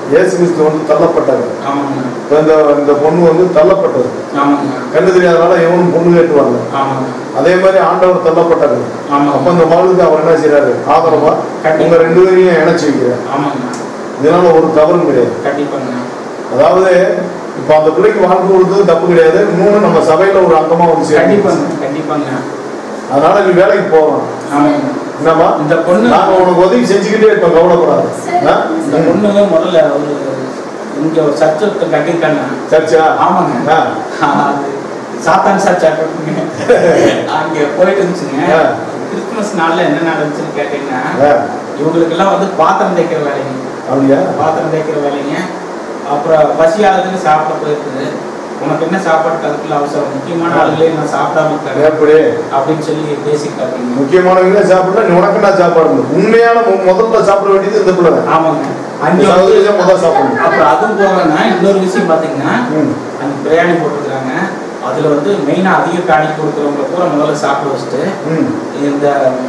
[SPEAKER 3] இயேசு கிறிஸ்து வந்து தள்ளப்பட்டாரு
[SPEAKER 1] ஆமாங்க
[SPEAKER 3] இப்ப இந்த இந்த பொண்ணு வந்து தள்ளப்பட்டது
[SPEAKER 1] ஆமாங்க
[SPEAKER 3] கண்ணு தெரியாதனால எவனும் பொண்ணு கேட்டு வரல
[SPEAKER 1] ஆமாங்க
[SPEAKER 3] அதே மாதிரி ஆண்டவர் தள்ளப்பட்டாரு
[SPEAKER 1] ஆமாங்க.
[SPEAKER 3] அப்ப இந்த மகளுக்கு அவர் என்ன செய்யறாரு ஆதரவா
[SPEAKER 1] கண்டிப்பா.
[SPEAKER 3] உங்க ரெண்டு பேரையும் இணைச்சு வைக்கிறார்
[SPEAKER 1] ஆமாங்க
[SPEAKER 3] இதனால ஒரு தவறும் கிடையாது
[SPEAKER 1] கண்டிப்பாங்க
[SPEAKER 3] அதாவது இப்ப அந்த பிள்ளைக்கு வாழ்க்கை கொடுத்தது தப்பு கிடையாது இன்னொன்னு நம்ம சபையில ஒரு அங்கமா வந்து சேரும்
[SPEAKER 1] கண்டிப்பாங்க கண்டிப்பாங்க
[SPEAKER 3] அதனால நீ வேலைக்கு போகலாம்
[SPEAKER 1] ஆமாங்க
[SPEAKER 3] என்னம்மா
[SPEAKER 1] இந்த பொண்ணு-
[SPEAKER 3] நாங்க உனக்கு உதவி செஞ்சுக்கிட்டே இருப்போம் கவலைப்படாது ஆ?
[SPEAKER 1] இந்த பொண்ணு முதல்ல ஒரு இங்க ஒரு சர்ச்சை ஒருத்தர் கட்டியிருக்காங்க
[SPEAKER 3] சர்ச்சா
[SPEAKER 1] ஆமாங்க
[SPEAKER 3] ஆ.
[SPEAKER 1] அது சாத்தான் சர்ச்சா இருக்குங்க அங்க போயிட்டு இருந்துச்சுங்க
[SPEAKER 3] ஆ.
[SPEAKER 1] கிறிஸ்துமஸ் நாள்ல என்ன நடந்துச்சுன்னு கேட்டீங்கன்னா
[SPEAKER 3] ஆ.
[SPEAKER 1] இவங்களுக்கெல்லாம் வந்து பாத்திரம் தேய்க்கிற வேலைங்க
[SPEAKER 3] அப்படியா
[SPEAKER 1] பாத்திரம் தேய்க்கிற வேலைங்க அப்புறம் பசி ஆகுதுன்னு சாப்பிட போயிருக்குது உனக்கு என்ன சாப்பாடு அதுக்குள்ள அவசரம் முக்கியமான ஆளுகளே நான் சாப்பிடாம இருக்கிறேன்
[SPEAKER 3] எப்படி
[SPEAKER 1] அப்படின்னு சொல்லி பேசிக்கிட்டாங்க
[SPEAKER 3] முக்கியமானவங்களே சாப்பிடல நீ உனக்கு நான் சாப்பாடு இல்லை. உண்மையான மு- முதல்ல சாப்பிட வேண்டியது இந்த பிள்ளை தான்.
[SPEAKER 1] ஆமாங்க
[SPEAKER 3] இந்த
[SPEAKER 1] அங்கே
[SPEAKER 3] சகோதரி தான்
[SPEAKER 1] வந்து
[SPEAKER 3] முதல்ல சாப்பிடணும்
[SPEAKER 1] அப்புறம் அதுவும் போகனா இன்னொரு விஷயம் பார்த்தீங்கன்னா
[SPEAKER 3] ம்.
[SPEAKER 1] அந்த பிரியாணி போட்டிருக்காங்க அதுல வந்து மெயினா அதிக காணி கொடுக்குறவங்க பூரா முதல்ல சாப்பிட வச்சுட்டு
[SPEAKER 3] ம்.
[SPEAKER 1] இந்த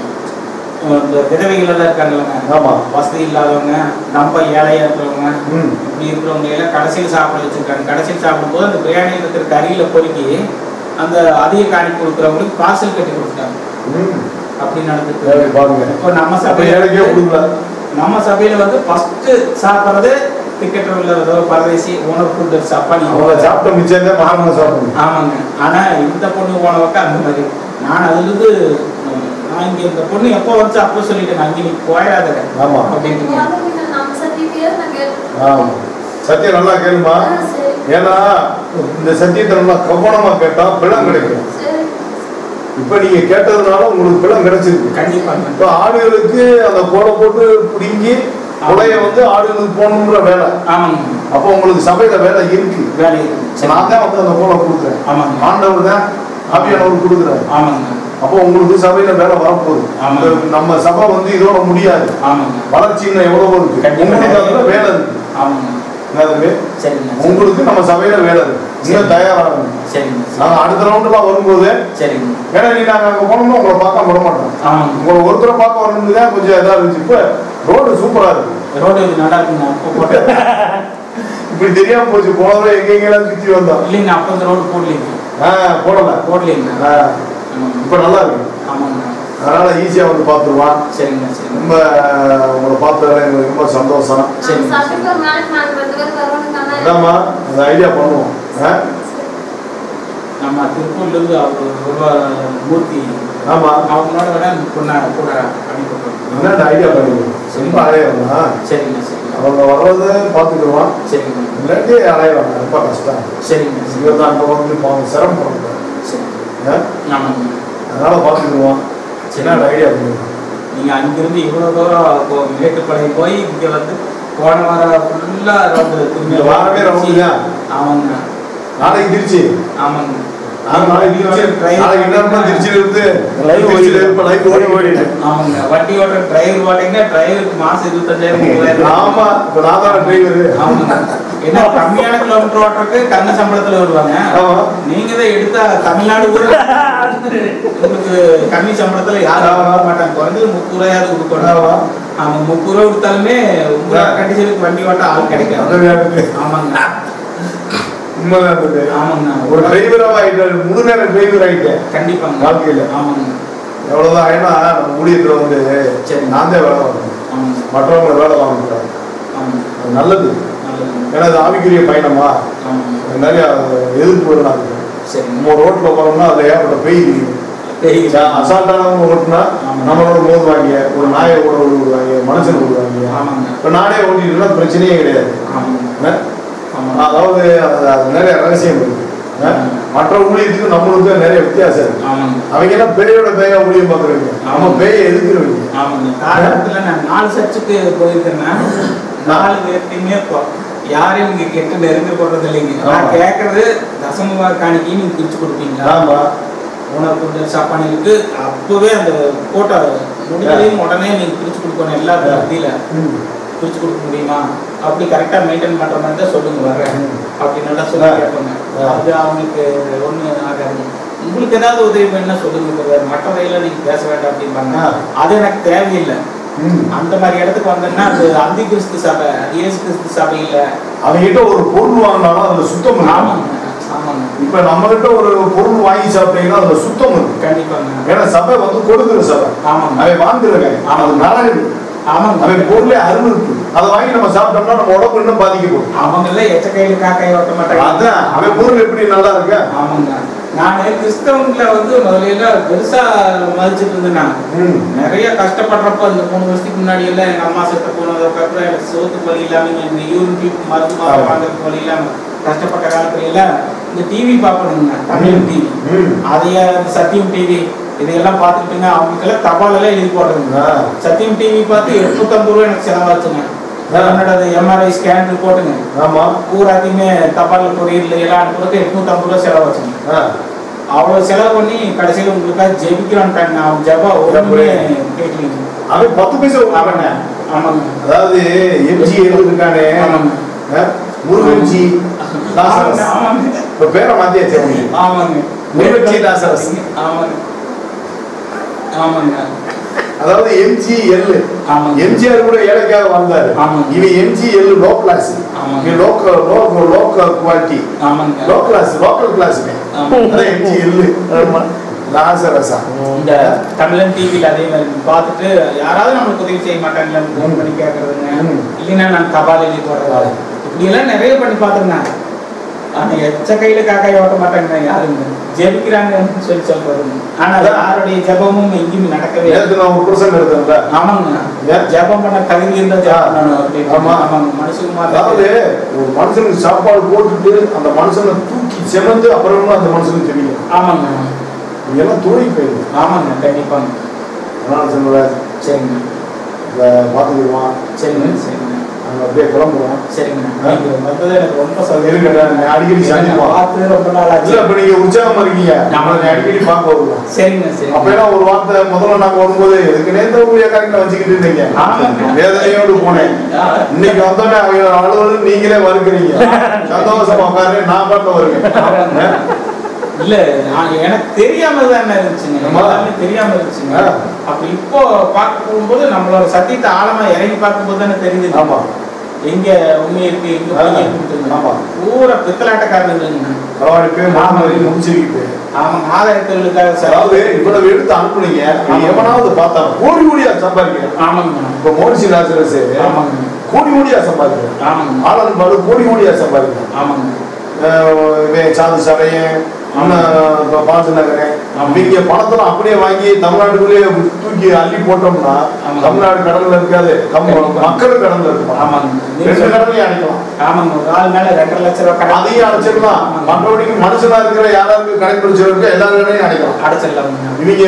[SPEAKER 1] உம், இந்த விதவைகள் எல்லாம் இருக்காங்கல்லங்க
[SPEAKER 3] ஆமா
[SPEAKER 1] வசதி இல்லாதவங்க நம்ம ஏழையா இருக்கிறவங்க
[SPEAKER 3] ம்.
[SPEAKER 1] இப்படி இருக்கிறவங்க எல்லாம் கடைசியில் சாப்பிட வச்சிருக்காங்க கடைசியில் சாப்பிடும்போது அந்த பிரியாணியில் இருக்கிற கறியில பொறுக்கி அந்த அதிக காணி கொடுக்குறவங்களுக்கு பார்சல் கட்டி கொடுத்துட்டாங்க
[SPEAKER 3] ம்.
[SPEAKER 1] அப்படி
[SPEAKER 3] சரி,
[SPEAKER 1] நடந்துட்டு
[SPEAKER 3] பாருங்க
[SPEAKER 1] இப்போ நம்ம
[SPEAKER 3] அப்ப
[SPEAKER 1] சபையில
[SPEAKER 3] எனக்கே கொடுக்கல
[SPEAKER 1] நம்ம சபையில வந்து ஃபர்ஸ்ட் சாப்பிட்றது டிக்கெட் உள்ளதோ பரதேசி உணவு ஃபுட் சாப்பாடு
[SPEAKER 3] அவங்க சாப்பிட்ட மிச்சம் தான் மகாமனை சாப்பிடணும்
[SPEAKER 1] ஆமாங்க ஆனா இந்த பொண்ணு போனவக்க அந்த மாதிரி நான் அதுல இருந்து உம், நான் இங்க இந்த பொண்ணு எப்போ வந்து அப்போ சொல்லிட்டேன் அங்கே நீ போயிடாத
[SPEAKER 3] ஆமா.
[SPEAKER 1] அப்படின்ட்டு
[SPEAKER 4] நம்ம சத்தியத்தையே நான் கேட்டேன்
[SPEAKER 3] ஆமா சத்தியம் நல்லா கேளுமா
[SPEAKER 4] ஆ, சரி
[SPEAKER 3] ஏன்னா இந்த சத்தியத்தை நல்லா கவனமா கேட்டா பிளம் கிடைக்கும்
[SPEAKER 4] சரி
[SPEAKER 3] இப்ப நீங்க கேட்டதுனால உங்களுக்கு பிளம் கிடைச்சிருக்கு
[SPEAKER 1] கண்டிப்பாங்க
[SPEAKER 3] இப்ப ஆடுகளுக்கு அந்த கோடை போட்டு பிடுங்கி கொலைய வந்து ஆடுகளுக்கு போகணுன்ற வேலை
[SPEAKER 1] ஆமாங்க
[SPEAKER 3] அப்போ உங்களுக்கு சபையில வேலை இருக்கு
[SPEAKER 1] வேலை இருக்கு. சரி.
[SPEAKER 3] நான் தான் வந்து அந்த கோலை கொடுக்குறேன்
[SPEAKER 1] ஆமாங்க
[SPEAKER 3] ஆண்டவர் தான் ஆவியானவர் கொடுக்குறாரு
[SPEAKER 1] ஆமாங்க
[SPEAKER 3] அப்போ உங்களுக்கு சபையில வேலை வரப்போகுது
[SPEAKER 1] ஆமா.
[SPEAKER 3] இந்த நம்ம சபை வந்து இதோட முடியாது
[SPEAKER 1] ஆமாங்க
[SPEAKER 3] வளர்ச்சி இன்னும் எவ்வளவு இருக்கு
[SPEAKER 1] கண்டிப்பா.
[SPEAKER 3] உங்களுக்கு அதுல வேலை இருக்கு
[SPEAKER 1] ஆமாங்க
[SPEAKER 3] என்னது?
[SPEAKER 1] சரிங்க
[SPEAKER 3] உங்களுக்கு நம்ம சபையில வேலை இருக்கு இன்னும் தயாராகணும்
[SPEAKER 1] சரிங்க
[SPEAKER 3] நாங்க அடுத்த ரவுண்டுலாம் வரும்போது
[SPEAKER 1] சரிங்க
[SPEAKER 3] ஏன்னா நீ நாங்க அங்க போனோம்னா உங்களை பார்க்க விட மாட்டோம்
[SPEAKER 1] ஆமாங்க
[SPEAKER 3] உங்களை ஒருத்தரை பார்க்க வரணும்னு தான் கொஞ்சம் இதா இருந்துச்சு இப்ப ரோடு சூப்பரா இருக்கு
[SPEAKER 1] ரோடு நல்லா இருக்குங்க அப்போ போட்டேன்
[SPEAKER 3] இப்படி தெரியாம போச்சு போனவரை எங்க எங்கெல்லாம் சுத்தி வந்தோம்
[SPEAKER 1] இல்லைங்க அப்போ இந்த ரோடு போடலைங்க
[SPEAKER 3] ஆஹ் போடல
[SPEAKER 1] போடலைங்க
[SPEAKER 3] ஆஹ்
[SPEAKER 1] ஆமாங்க
[SPEAKER 3] இப்ப நல்லா இருக்கு
[SPEAKER 1] ஆமாங்க
[SPEAKER 3] அதனால ஈஸியா வந்து பார்த்துருவான்
[SPEAKER 1] சரிங்க சரிங்க
[SPEAKER 3] ரொம்ப ஆஹ், உங்களை பார்த்ததுல எங்களுக்கு ரொம்ப சந்தோஷம்
[SPEAKER 1] சரி.
[SPEAKER 4] நம்ம சபைக்கு ஒரு நாளைக்கு நாங்க ரெண்டு பேரும் வருவோம் தானே
[SPEAKER 3] அதாம்மா அந்த ஐடியா பண்ணுவோம் ஆஹ்?
[SPEAKER 1] நம்ம திருப்பூர்ல இருந்து அவர் ஒரு மூர்த்தி
[SPEAKER 3] ஆமா
[SPEAKER 1] அவங்களோட விட பொண்ணா கூட அனுப்பிவிட்டோம்
[SPEAKER 3] என்ன அந்த ஐடியா பண்ணுவோம் ரொம்ப அலையலாம்
[SPEAKER 1] சரிங்க சரிங்க
[SPEAKER 3] அவங்க வர்றதை பார்த்துக்குருவான்
[SPEAKER 1] சரிங்க
[SPEAKER 3] இல்லாட்டி அலையலாம் ரொம்ப கஷ்டம்
[SPEAKER 1] சரிங்க சரிங்க
[SPEAKER 3] இவர் தான் அங்கே வந்து பாவம் சிரமப்படுறாங்க
[SPEAKER 1] சரி ஆமாங்க
[SPEAKER 3] அதனால பார்த்துக்குருவான் சின்ன ஐடியா பண்ணுவோம்
[SPEAKER 1] நீங்க அங்கிருந்து இவ்வளவு தூரம் இப்போ மேட்டுப்பாளையம் போய் இங்க வந்து போன வாரம் ஃபுல்லா ரவுண்டு
[SPEAKER 3] இந்த வாரமே round தான்.
[SPEAKER 1] ஆமாங்க
[SPEAKER 3] நாளைக்கு திருச்சி
[SPEAKER 1] ஆமாங்க
[SPEAKER 3] நான் நாளைக்கு திருச்சி நாளைக்கு என்ன பண்ணா திருச்சியில இருந்து
[SPEAKER 2] Live
[SPEAKER 3] திருச்சியில
[SPEAKER 2] ஓடிட்டு.
[SPEAKER 3] இருப்ப லைவ் ஓடி ஓடிட்டு
[SPEAKER 1] ஆமாங்க வண்டி ஓட்டுற டிரைவர் பாத்தீங்கன்னா டிரைவருக்கு மாசம் இருபத்தஞ்சாயிரம் முப்பதாயிரம்
[SPEAKER 3] ஆமா இப்ப நான் தான் டிரைவர்
[SPEAKER 1] ஆமாங்க என்ன கம்மியான கிலோமீட்டர் ஓட்டுறதுக்கு கண்ண சம்பளத்துல வருவாங்க
[SPEAKER 3] ஆமா
[SPEAKER 1] நீங்க தான் எடுத்தா தமிழ்நாடு கூட உங்களுக்கு கம்மி சம்பளத்துல யாரும்
[SPEAKER 3] ஆமா.
[SPEAKER 1] வர மாட்டாங்க குறைஞ்சது முப்பது ரூபாயாவது கொடுக்கணும்
[SPEAKER 3] ஆமா
[SPEAKER 1] அவங்க முப்பது ரூபா கொடுத்தாலுமே உங்களோட கண்டிஷனுக்கு வண்டி ஓட்ட ஆள் கிடைக்காது
[SPEAKER 3] அதான் இருக்கு.
[SPEAKER 1] ஆமாங்க
[SPEAKER 3] உண்மைதான் இருக்கு.
[SPEAKER 1] ஆமாங்க
[SPEAKER 3] ஒரு டிரைவரா ஆயிட்டாரு முழு நேரம் டிரைவர் ஆயிட்டேன்
[SPEAKER 1] கண்டிப்பாங்க
[SPEAKER 3] வாழ்க்கையில.
[SPEAKER 1] ஆமாங்க
[SPEAKER 3] எவ்வளவுதான் ஏன்னா நம்ம ஊழியத்துல வந்து
[SPEAKER 1] சரி.
[SPEAKER 3] நான் தான் வேலை வாங்கணும்
[SPEAKER 1] ஆமாங்க
[SPEAKER 3] மற்றவங்க வேலை வாங்கக்கூடாது
[SPEAKER 1] ஆமாங்க
[SPEAKER 3] அது நல்லது
[SPEAKER 1] நல்லதுங்க
[SPEAKER 3] ஏன்னா அது ஆவிக்குரிய பயணமா
[SPEAKER 1] ஆமாங்க
[SPEAKER 3] நிறைய எதிர்ப்பு வரும் அதுக்கு
[SPEAKER 1] சரிங்க
[SPEAKER 3] நம்ம ரோட்ல போறோம்னா அதுல ஏற்பட்ட பெய்
[SPEAKER 1] பெரிய
[SPEAKER 3] அசால்ட்டானவங்க ஓட்டுனா
[SPEAKER 1] ஆமா.
[SPEAKER 3] நம்மளோட மோதுவாங்க ஒரு நாயை கூட விடுவாங்க மனுஷன் விடுவாங்க
[SPEAKER 1] ஆமாங்க
[SPEAKER 3] இப்ப நானே ஓட்டிட்டுனா பிரச்சனையே கிடையாது
[SPEAKER 1] ஆமாங்க
[SPEAKER 3] என்ன?
[SPEAKER 1] ஆமாங்க
[SPEAKER 3] அதாவது அது அது நிறைய ரகசியம் இருக்கு என்ன? மற்ற ஊழியத்துக்கும் நம்மளுக்கும் நிறைய வித்தியாசம் இருக்கு
[SPEAKER 1] ஆமாங்க
[SPEAKER 3] அவங்க எல்லாம் பேயோட பேயா ஊழியம் பார்க்குறவங்க நம்ம பேயை எதுக்குறவங்க
[SPEAKER 1] ஆமாங்க காரணத்துல நான் நாலு சர்ச்சுக்கு போயிருக்கேன்னா நாலு பேர்த்தையுமே இப்போ யாரையும் இங்க கெட்டு நெருங்க போடுறது இல்லைங்க நான்
[SPEAKER 3] ஆமா.
[SPEAKER 1] கேட்கறது தசமவா காணிக்கையும் நீங்க பிரிச்சு கொடுப்பீங்களா
[SPEAKER 3] ஆமா
[SPEAKER 1] உணவு சாப்பாடுக்கு அப்பவே அந்த போட்டோ முடிஞ்சதையும் உடனே நீங்க பிரிச்சு கொடுக்கணும் எல்லா மத்தியில
[SPEAKER 3] ம்.
[SPEAKER 1] பிரிச்சு கொடுக்க முடியுமா அப்படி கரெக்டா மெயின்டைன் பண்ற மாதிரி தான் சொல்லுங்க வர்றேன்
[SPEAKER 3] ம்.
[SPEAKER 1] அப்படி நல்லா சொல்லி
[SPEAKER 3] ஆ.
[SPEAKER 1] கேட்பாங்க
[SPEAKER 3] ஆ.
[SPEAKER 1] அது அவங்களுக்கு ஒண்ணு ஆகாது உங்களுக்கு ஏதாவது உதவி வேணும்னா சொல்லுங்க brother. மற்ற வகையில நீங்க பேச வேண்டாம் அப்படிம்பாங்க
[SPEAKER 3] ஆ.
[SPEAKER 1] அது எனக்கு தேவையில்லை
[SPEAKER 3] ம்.
[SPEAKER 1] அந்த மாதிரி இடத்துக்கு வந்தோம்னா அது அந்தி கிறிஸ்து சபை இயேசு கிறிஸ்து சபை இல்ல
[SPEAKER 3] அவங்ககிட்ட ஒரு பொருள் வாங்கினாலும் அதுல சுத்தம் இருக்கு
[SPEAKER 1] ஆமாங்க ஆமாங்க
[SPEAKER 3] இப்ப நம்ம கிட்ட ஒரு பொருள் வாங்கி சாப்பிட்டீங்கன்னா அதுல சுத்தம் இருக்கு
[SPEAKER 1] கண்டிப்பாங்க
[SPEAKER 3] ஏன்னா சபை வந்து கொடுக்குற சபை
[SPEAKER 1] ஆமாங்க
[SPEAKER 3] அவன் வாங்குறவன் அது நலன்
[SPEAKER 1] ஆமாங்க
[SPEAKER 3] அவன் பொருளே அருள் இருக்கு அதை வாங்கி நம்ம சாப்பிட்டோம்னா நம்ம உடம்பு இன்னும் பாதிக்கப்படும்
[SPEAKER 1] அவங்கள எச்ச கையில காக்காய் ஓட்ட மாட்டாங்க
[SPEAKER 3] அதான் அவன் பொருள் எப்படி நல்லா இருக்க
[SPEAKER 1] ஆமாங்க நான் கிறிஸ்தவங்களை வந்து முதல்ல பெருசா மதிச்சிட்டு இருந்தேன் நான்
[SPEAKER 3] ம்.
[SPEAKER 1] நிறைய கஷ்டப்படுறப்ப இந்த மூணு வருஷத்துக்கு முன்னாடி எல்லாம் எங்க அம்மா செத்து போனதுக்கப்புறம் எனக்கு சோத்துக்கு வழி இல்லாம இந்த யூரின் டியூப் மருந்து மாத்திரை
[SPEAKER 3] ஆமா.
[SPEAKER 1] வாங்குறதுக்கு வழி இல்லாம கஷ்டப்பட்ட காலத்துல எல்லாம் இந்த டிவி பார்க்கணுங்க தமிழ் டிவி
[SPEAKER 3] ம்.
[SPEAKER 1] அதைய இந்த சத்தியம் டிவி இதையெல்லாம் பார்த்துக்கிட்டுங்க அவங்களுக்கெல்லாம் தபால் எல்லாம் எழுதி போடுறதுங்க
[SPEAKER 3] ஆ.
[SPEAKER 1] சத்தியம் டிவி பார்த்து எட்நூத்தம்பது ரூபா எனக்கு செலவாச்சுங்க
[SPEAKER 3] ஆ.
[SPEAKER 1] என்னோட எம்ஆர்ஐ ஸ்கேன் ரிப்போர்ட்டுங்க
[SPEAKER 3] ஆமா
[SPEAKER 1] பூராத்தையுமே தபால் கொரியர்ல எல்லாம் அனுப்புறதுக்கு எட்நூத்தம்பது ரூபா செலவாச்சுங்க
[SPEAKER 3] ஆ.
[SPEAKER 1] அவ்வளவு செலவு பண்ணி கடைசியில் உங்களுக்காக ஜெபிக்கிறான்ட்டாங்க அவன் ஜபா ஒண்ணுமே கேட்கலீங்க
[SPEAKER 3] அவன் பத்து பைசா விடுறாங்க
[SPEAKER 1] ஆமாங்க
[SPEAKER 3] அதாவது எம்ஜி இருக்கானே
[SPEAKER 1] ஆமாங்க
[SPEAKER 3] முருகன்ஜி லாசரஸ்
[SPEAKER 1] ஆமாங்க
[SPEAKER 3] இப்ப பேரை மாத்தியாச்சு அவனுக்கு
[SPEAKER 1] ஆமாங்க
[SPEAKER 3] முருகன்ஜி லாசரஸ்
[SPEAKER 1] ஆமாங்க ஆமாங்க
[SPEAKER 3] அதாவது எம்ஜி எல்
[SPEAKER 1] ஆமாங்க.
[SPEAKER 3] எம்ஜிஆர் கூட ஏழைக்காக வாழ்ந்தாரு
[SPEAKER 1] ஆமாங்க.
[SPEAKER 3] இவன் எம்ஜி எல் லோ கிளாஸ்
[SPEAKER 1] ஆமாங்க.
[SPEAKER 3] இவன் லோக்கல் லோக்கல் லோக்கல் குவாலிட்டி
[SPEAKER 1] ஆமாங்க
[SPEAKER 3] லோ கிளாஸ் லோக்கல் கிளாஸ்
[SPEAKER 1] ஆமாங்க.
[SPEAKER 3] அதான் எம்ஜி எல் லாசரஸா
[SPEAKER 1] இந்த தமிழன் டிவியில் அதே மாதிரி பார்த்துட்டு யாராவது நம்மளுக்கு உதவி செய்ய மாட்டாங்களான்னு ஃபோன் பண்ணி கேட்கறதுங்க
[SPEAKER 3] ம்.
[SPEAKER 1] இல்லைன்னா நான் தபால் எழுதி போடுறது இப்படி எல்லாம் நிறைய பண்ணி பார்த்துருந்தேன் ஆனா எச்ச கையில காக்காய் ஓட்ட மாட்டாங்க யாருங்க ஜெபிக்கிறாங்கன்னு சொல்லி சொல்றதுங்க ஆனா அது யாருடைய ஜெபமும் எங்கேயுமே நடக்கவே இல்லை.
[SPEAKER 3] நேற்று நான் ஒரு பிரசங்க எடுத்தேன்ல
[SPEAKER 1] ஆமாங்க
[SPEAKER 3] ஏன்?
[SPEAKER 1] ஜெபம் பண்ண தகுதி இருந்தா ஜெபம் பண்ணணும் அப்படின்னு.
[SPEAKER 3] ஆமா.
[SPEAKER 1] ஆமாங்க மனுஷகுமார்
[SPEAKER 3] அதாவது ஒரு மனுஷனுக்கு சாப்பாடு போட்டுட்டு அந்த மனுஷனை தூக்கி செமந்து அப்புறமா அந்த மனுஷனுக்கு தெரியும்
[SPEAKER 1] ஆமாங்க
[SPEAKER 3] இதெல்லாம் தோழி போயிடுது
[SPEAKER 1] ஆமாங்க கண்டிப்பாங்க
[SPEAKER 3] அதனால சொல்லுவேன்
[SPEAKER 1] சரிங்க
[SPEAKER 3] இந்த பார்த்துக்குவான்
[SPEAKER 1] சரிங்க சரிங்க
[SPEAKER 3] நாங்கள் அப்படியே கிளம்புவோம்
[SPEAKER 1] சரிங்க நீங்க வந்தது எனக்கு ரொம்ப
[SPEAKER 3] இருக்கடா, நான் அடிக்கடி சந்திப்போம்.
[SPEAKER 1] பார்த்து ரொம்ப நாள்
[SPEAKER 3] இல்ல
[SPEAKER 1] ஆச்சு
[SPEAKER 3] இப்ப நீங்க உற்சாகமா இருக்கீங்க
[SPEAKER 1] ஆமா.
[SPEAKER 3] நம்ம அடிக்கடி பார்க்க வருவோம்
[SPEAKER 1] சரிங்க சரிங்க
[SPEAKER 3] அப்பெல்லாம் ஒரு வார்த்தை முதல்ல நாங்க வரும்போது இதுக்கு நேர்ந்த ஊழியக்காரங்களை வச்சுக்கிட்டு இருந்தீங்க
[SPEAKER 1] ஆமாங்க.
[SPEAKER 3] வேதனையோடு போனேன் இன்னைக்கு வந்தோடனே அவங்க அலுவலர் நீங்களே வருகிறீங்க சந்தோஷமா உட்காரு நான் பாட்டு வருவேன்
[SPEAKER 1] இல்ல நான் எனக்கு தெரியாம தானே இருந்துச்சுங்க
[SPEAKER 3] ஆமா.
[SPEAKER 1] எல்லாமே தெரியாம இருந்துச்சுங்க
[SPEAKER 3] ஆ.
[SPEAKER 1] அப்ப இப்போ பார்க்க போகும்போது நம்மளோட சத்தியத்தை ஆழமா இறங்கி பார்க்கும்போது தானே தெரியுது
[SPEAKER 3] ஆமா
[SPEAKER 1] எங்க உண்மை இருக்கு எங்க
[SPEAKER 3] ஆ.
[SPEAKER 1] பொய் இருக்குன்னு
[SPEAKER 3] ஆமா.
[SPEAKER 1] பூரா பித்தலாட்டக்காரங்க
[SPEAKER 3] பரவாயில்ல போய் மாமரி முடிச்சிருக்கு
[SPEAKER 1] ஆமா ஆதாயத்தொழிலுக்காக
[SPEAKER 3] அதாவது இவ்வளவு எடுத்து அனுப்புனீங்க
[SPEAKER 1] ஆமா.
[SPEAKER 3] எவனாவது பார்த்தா கோடி கோடியா சம்பாதிக்கிறேன்
[SPEAKER 1] ஆமாங்க
[SPEAKER 3] இப்ப மோடிசி ராஜரசு
[SPEAKER 1] ஆமாங்க
[SPEAKER 3] கோடி கோடியா சம்பாதிக்கிறேன்
[SPEAKER 1] ஆமாங்க
[SPEAKER 3] ஆளன் பாடு கோடி கோடியா சம்பாதிக்கிறேன்
[SPEAKER 1] ஆமாங்க
[SPEAKER 3] அஹ் இவன் சாந்து சடையன் பாஞ்சு நகரன்
[SPEAKER 1] ஆமா.
[SPEAKER 3] இவங்க பணத்தெல்லாம் அப்படியே வாங்கி தமிழ்நாட்டுக்குள்ளேயே தூக்கி அள்ளி போட்டோம்னா
[SPEAKER 1] ஆமா.
[SPEAKER 3] தமிழ்நாடு கடல்ல இருக்காது கம்ம-
[SPEAKER 1] கண்டிப்பா.
[SPEAKER 3] மக்கள் கடல்ல இருக்கும்
[SPEAKER 1] ஆமாங்க நீங்க
[SPEAKER 3] ரெண்டு
[SPEAKER 1] சொல்ற-
[SPEAKER 3] கடலையும் அடைக்கலாம்
[SPEAKER 1] ஆமாங்க ஒரு ஆள் மேல ரெண்டரை லட்சம் ரூபாய் கடன்
[SPEAKER 3] அதையும் அடைச்சிடலாம்
[SPEAKER 1] ஆமாங்க.
[SPEAKER 3] மற்றபடிக்கு மனுஷனா இருக்கிற யாராருக்கு கணக்கு பிடிச்சிருக்கு எல்லா கடையும் அடைக்கலாம்
[SPEAKER 1] அடைச்சிடலாமுங்க
[SPEAKER 3] இவங்க